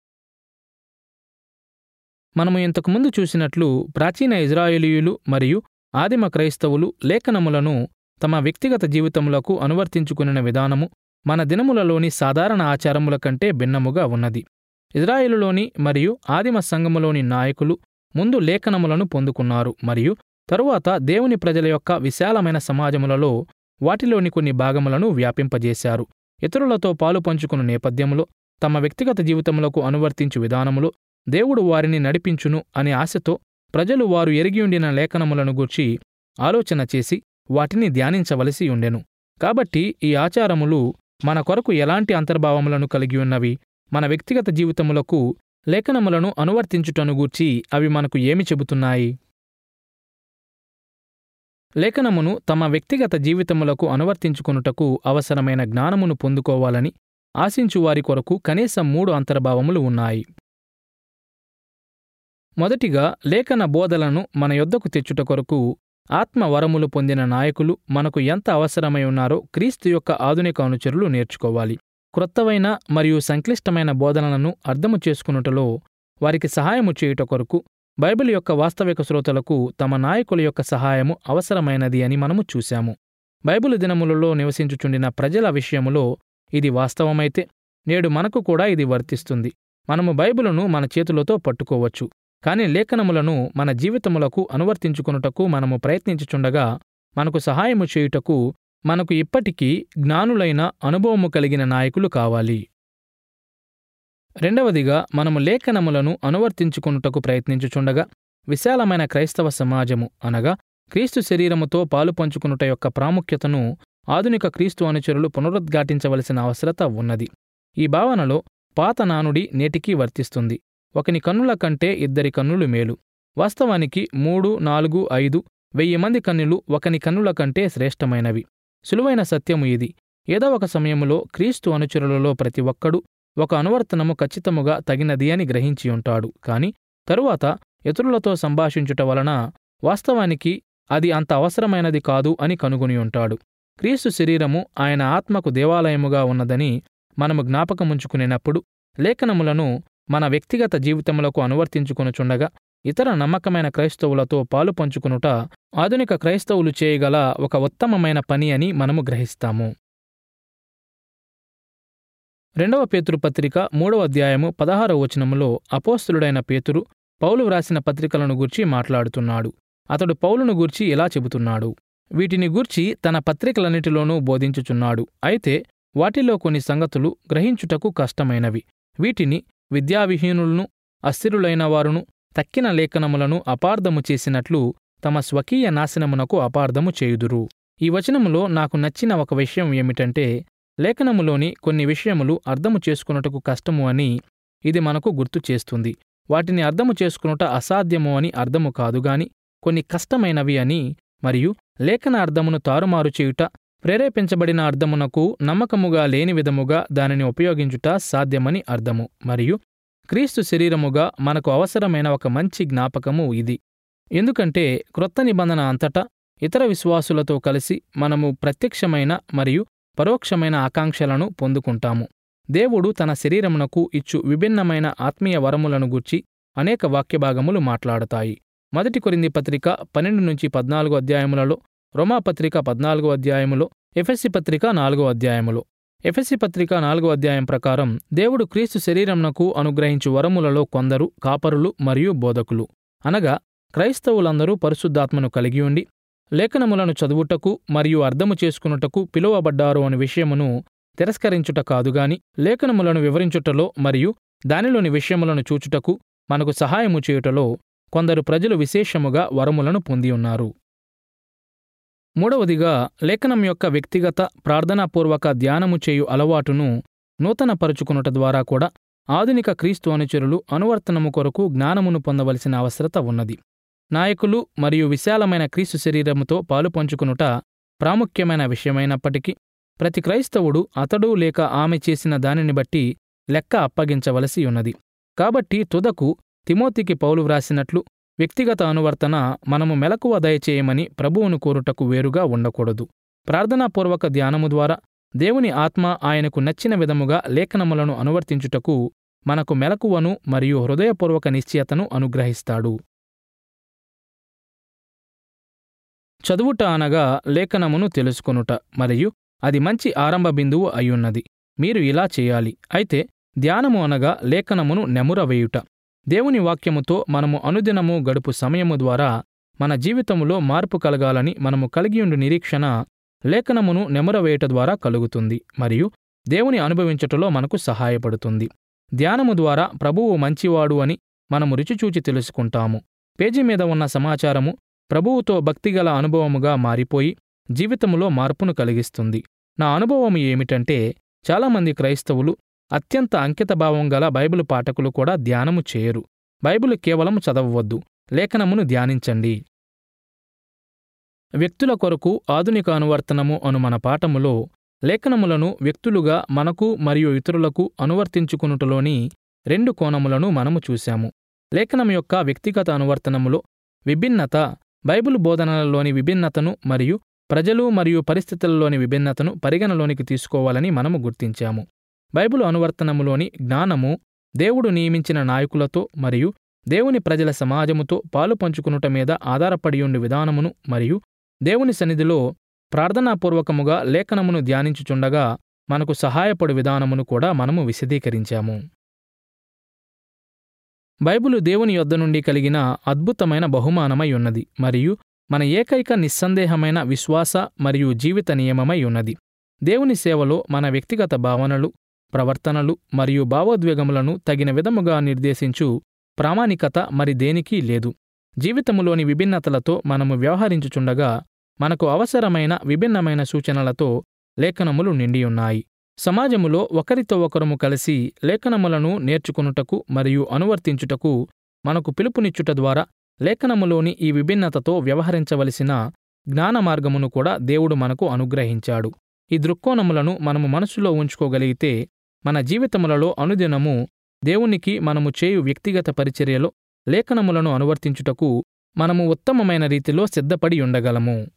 మనము ఇంతకుముందు చూసినట్లు ప్రాచీన ఇజ్రాయేలీయులు మరియు ఆదిమ క్రైస్తవులు లేఖనములను తమ వ్యక్తిగత జీవితములకు అనువర్తించుకున్న విధానము మన దినములలోని సాధారణ ఆచారముల కంటే భిన్నముగా ఉన్నది ఇజ్రాయేలులోని మరియు ఆదిమ సంఘములోని నాయకులు ముందు లేఖనములను పొందుకున్నారు మరియు తరువాత దేవుని ప్రజల యొక్క విశాలమైన సమాజములలో వాటిలోని కొన్ని భాగములను వ్యాపింపజేశారు ఇతరులతో పాలు పంచుకున్న నేపథ్యములో తమ వ్యక్తిగత జీవితములకు అనువర్తించు విధానములో దేవుడు వారిని నడిపించును అనే ఆశతో ప్రజలు వారు ఎరిగియుండిన లేఖనములను గూర్చి ఆలోచన చేసి వాటిని ధ్యానించవలసి ఉండెను కాబట్టి ఈ ఆచారములు మన కొరకు ఎలాంటి అంతర్భావములను కలిగి ఉన్నవి మన వ్యక్తిగత జీవితములకు లేఖనములను అనువర్తించుటను గూర్చి అవి మనకు ఏమి చెబుతున్నాయి లేఖనమును తమ వ్యక్తిగత జీవితములకు అనువర్తించుకొనుటకు అవసరమైన జ్ఞానమును పొందుకోవాలని ఆశించు వారి కొరకు కనీసం మూడు అంతర్భావములు ఉన్నాయి మొదటిగా లేఖన బోధలను మన యొద్దకు తెచ్చుట కొరకు ఆత్మ వరములు పొందిన నాయకులు మనకు ఎంత అవసరమై ఉన్నారో క్రీస్తు యొక్క ఆధునిక అనుచరులు నేర్చుకోవాలి క్రొత్తవైన మరియు సంక్లిష్టమైన బోధనలను అర్థము చేసుకునుటలో వారికి సహాయము చేయుట కొరకు బైబిల్ యొక్క వాస్తవిక శ్రోతలకు తమ నాయకుల యొక్క సహాయము అవసరమైనది అని మనము చూశాము బైబిల్ దినములలో నివసించుచుండిన ప్రజల విషయములో ఇది వాస్తవమైతే నేడు మనకు కూడా ఇది వర్తిస్తుంది మనము బైబిలును మన చేతులతో పట్టుకోవచ్చు కాని లేఖనములను మన జీవితములకు అనువర్తించుకొనుటకు మనము ప్రయత్నించుచుండగా మనకు సహాయము చేయుటకు మనకు ఇప్పటికీ జ్ఞానులైన అనుభవము కలిగిన నాయకులు కావాలి రెండవదిగా మనము లేఖనములను అనువర్తించుకొనుటకు ప్రయత్నించుచుండగా విశాలమైన క్రైస్తవ సమాజము అనగా క్రీస్తు శరీరముతో పాలు పంచుకునుట యొక్క ప్రాముఖ్యతను ఆధునిక క్రీస్తు అనుచరులు పునరుద్ఘాటించవలసిన అవసరత ఉన్నది ఈ భావనలో పాత నానుడి నేటికీ వర్తిస్తుంది ఒకని కన్నుల కంటే ఇద్దరి కన్నులు మేలు వాస్తవానికి మూడు నాలుగు ఐదు వెయ్యి మంది కన్నులు ఒకని కన్నుల కంటే శ్రేష్టమైనవి సులువైన సత్యము ఇది ఏదో ఒక సమయములో క్రీస్తు అనుచరులలో ప్రతి ఒక్కడూ ఒక అనువర్తనము ఖచ్చితముగా తగినది అని గ్రహించి ఉంటాడు కాని తరువాత ఇతరులతో సంభాషించుట వలన వాస్తవానికి అది అంత అవసరమైనది కాదు అని కనుగొని ఉంటాడు క్రీస్తు శరీరము ఆయన ఆత్మకు దేవాలయముగా ఉన్నదని మనము జ్ఞాపకముంచుకునేటప్పుడు లేఖనములను మన వ్యక్తిగత జీవితములకు అనువర్తించుకొనుచుండగా ఇతర నమ్మకమైన క్రైస్తవులతో పాలు పంచుకునుట ఆధునిక క్రైస్తవులు చేయగల ఒక ఉత్తమమైన పని అని మనము గ్రహిస్తాము రెండవ పేతురు పత్రిక మూడవ అధ్యాయము పదహారవ వచనములో అపోస్తులుడైన పేతురు పౌలు వ్రాసిన పత్రికలను గూర్చి మాట్లాడుతున్నాడు అతడు పౌలును గూర్చి ఇలా చెబుతున్నాడు వీటిని గూర్చి తన పత్రికలన్నిటిలోనూ బోధించుచున్నాడు అయితే వాటిలో కొన్ని సంగతులు గ్రహించుటకు కష్టమైనవి వీటిని విద్యావిహీనులను అస్థిరులైన వారును తక్కిన లేఖనములను అపార్థము చేసినట్లు తమ స్వకీయ నాశనమునకు అపార్థము చేయుదురు ఈ వచనములో నాకు నచ్చిన ఒక విషయం ఏమిటంటే లేఖనములోని కొన్ని విషయములు అర్థము చేసుకున్నటకు కష్టము అని ఇది మనకు గుర్తు చేస్తుంది వాటిని అర్థము చేసుకునుట అసాధ్యము అని అర్థము కాదుగాని కొన్ని కష్టమైనవి అని మరియు లేఖన అర్థమును తారుమారు చేయుట ప్రేరేపించబడిన అర్థమునకు నమ్మకముగా లేని విధముగా దానిని ఉపయోగించుట సాధ్యమని అర్థము మరియు క్రీస్తు శరీరముగా మనకు అవసరమైన ఒక మంచి జ్ఞాపకము ఇది ఎందుకంటే క్రొత్త నిబంధన అంతటా ఇతర విశ్వాసులతో కలిసి మనము ప్రత్యక్షమైన మరియు పరోక్షమైన ఆకాంక్షలను పొందుకుంటాము దేవుడు తన శరీరమునకు ఇచ్చు విభిన్నమైన ఆత్మీయ వరములను గూర్చి అనేక వాక్యభాగములు మాట్లాడతాయి మొదటి కొరింది పత్రిక పన్నెండు నుంచి పద్నాలుగు అధ్యాయములలో రోమా పత్రిక పద్నాలుగో అధ్యాయములో ఎఫెస్సి పత్రిక నాలుగో అధ్యాయములో ఎఫెస్సి పత్రిక నాలుగో అధ్యాయం ప్రకారం దేవుడు క్రీస్తు శరీరమునకు అనుగ్రహించు వరములలో కొందరు కాపరులు మరియు బోధకులు అనగా క్రైస్తవులందరూ పరిశుద్ధాత్మను కలిగి ఉండి లేఖనములను చదువుటకు మరియు అర్థము చేసుకున్నటకు పిలువబడ్డారు అనే విషయమును తిరస్కరించుట కాదుగాని లేఖనములను వివరించుటలో మరియు దానిలోని విషయములను చూచుటకు మనకు సహాయము చేయుటలో కొందరు ప్రజలు విశేషముగా వరములను పొంది ఉన్నారు మూడవదిగా లేఖనం యొక్క వ్యక్తిగత ప్రార్థనాపూర్వక ధ్యానము చేయు అలవాటును నూతనపరుచుకునుట ద్వారా కూడా ఆధునిక క్రీస్తు అనుచరులు అనువర్తనము కొరకు జ్ఞానమును పొందవలసిన అవసరత ఉన్నది నాయకులు మరియు విశాలమైన క్రీస్తు శరీరముతో పాలు పంచుకునుట ప్రాముఖ్యమైన విషయమైనప్పటికీ ప్రతి క్రైస్తవుడు అతడు లేక ఆమె చేసిన దానిని బట్టి లెక్క అప్పగించవలసి ఉన్నది కాబట్టి తుదకు తిమోతికి పౌలు వ్రాసినట్లు వ్యక్తిగత అనువర్తన మనము మెలకువ దయచేయమని ప్రభువును కోరుటకు వేరుగా ఉండకూడదు ప్రార్థనాపూర్వక ధ్యానము ద్వారా దేవుని ఆత్మ ఆయనకు నచ్చిన విధముగా లేఖనములను అనువర్తించుటకు మనకు మెలకువను మరియు హృదయపూర్వక నిశ్చయతను అనుగ్రహిస్తాడు చదువుట అనగా లేఖనమును తెలుసుకొనుట మరియు అది మంచి ఆరంభ బిందువు అయ్యున్నది మీరు ఇలా చేయాలి అయితే ధ్యానము అనగా లేఖనమును నెమురవేయుట దేవుని వాక్యముతో మనము అనుదినము గడుపు సమయము ద్వారా మన జీవితములో మార్పు కలగాలని మనము కలిగియుండు నిరీక్షణ లేఖనమును నెమరవేయుట ద్వారా కలుగుతుంది మరియు దేవుని అనుభవించుటలో మనకు సహాయపడుతుంది ధ్యానము ద్వారా ప్రభువు మంచివాడు అని మనము రుచిచూచి తెలుసుకుంటాము పేజీ మీద ఉన్న సమాచారము ప్రభువుతో భక్తిగల అనుభవముగా మారిపోయి జీవితములో మార్పును కలిగిస్తుంది నా అనుభవం ఏమిటంటే చాలామంది క్రైస్తవులు అత్యంత అంకితభావం గల బైబిల్ పాఠకులు కూడా ధ్యానము చేయరు బైబిల్ కేవలం చదవవద్దు లేఖనమును ధ్యానించండి వ్యక్తుల కొరకు ఆధునిక అనువర్తనము అను మన పాఠములో లేఖనములను వ్యక్తులుగా మనకు మరియు ఇతరులకు అనువర్తించుకునుటలోని రెండు కోణములను మనము చూశాము లేఖనం యొక్క వ్యక్తిగత అనువర్తనములో విభిన్నత బైబిల్ బోధనలలోని విభిన్నతను మరియు ప్రజలు మరియు పరిస్థితులలోని విభిన్నతను పరిగణలోనికి తీసుకోవాలని మనము గుర్తించాము బైబిల్ అనువర్తనములోని జ్ఞానము దేవుడు నియమించిన నాయకులతో మరియు దేవుని ప్రజల సమాజముతో పాలు పంచుకునుట మీద ఆధారపడియుండి విధానమును మరియు దేవుని సన్నిధిలో ప్రార్థనాపూర్వకముగా లేఖనమును ధ్యానించుచుండగా మనకు సహాయపడు విధానమును కూడా మనము విశదీకరించాము బైబిలు దేవుని యొద్ద నుండి కలిగిన అద్భుతమైన బహుమానమై ఉన్నది మరియు మన ఏకైక నిస్సందేహమైన విశ్వాస మరియు జీవిత నియమమై ఉన్నది దేవుని సేవలో మన వ్యక్తిగత భావనలు ప్రవర్తనలు మరియు భావోద్వేగములను తగిన విధముగా నిర్దేశించు ప్రామాణికత మరి దేనికీ లేదు జీవితములోని విభిన్నతలతో మనము వ్యవహరించుచుండగా మనకు అవసరమైన విభిన్నమైన సూచనలతో లేఖనములు నిండియున్నాయి సమాజములో ఒకరితో ఒకరము కలిసి లేఖనములను నేర్చుకునుటకు మరియు అనువర్తించుటకు మనకు పిలుపునిచ్చుట ద్వారా లేఖనములోని ఈ విభిన్నతతో వ్యవహరించవలసిన జ్ఞాన మార్గమును కూడా దేవుడు మనకు అనుగ్రహించాడు ఈ దృక్కోణములను మనము మనసులో ఉంచుకోగలిగితే మన జీవితములలో అనుదినము దేవునికి మనము చేయు వ్యక్తిగత పరిచర్యలో లేఖనములను అనువర్తించుటకు మనము ఉత్తమమైన రీతిలో సిద్ధపడి ఉండగలము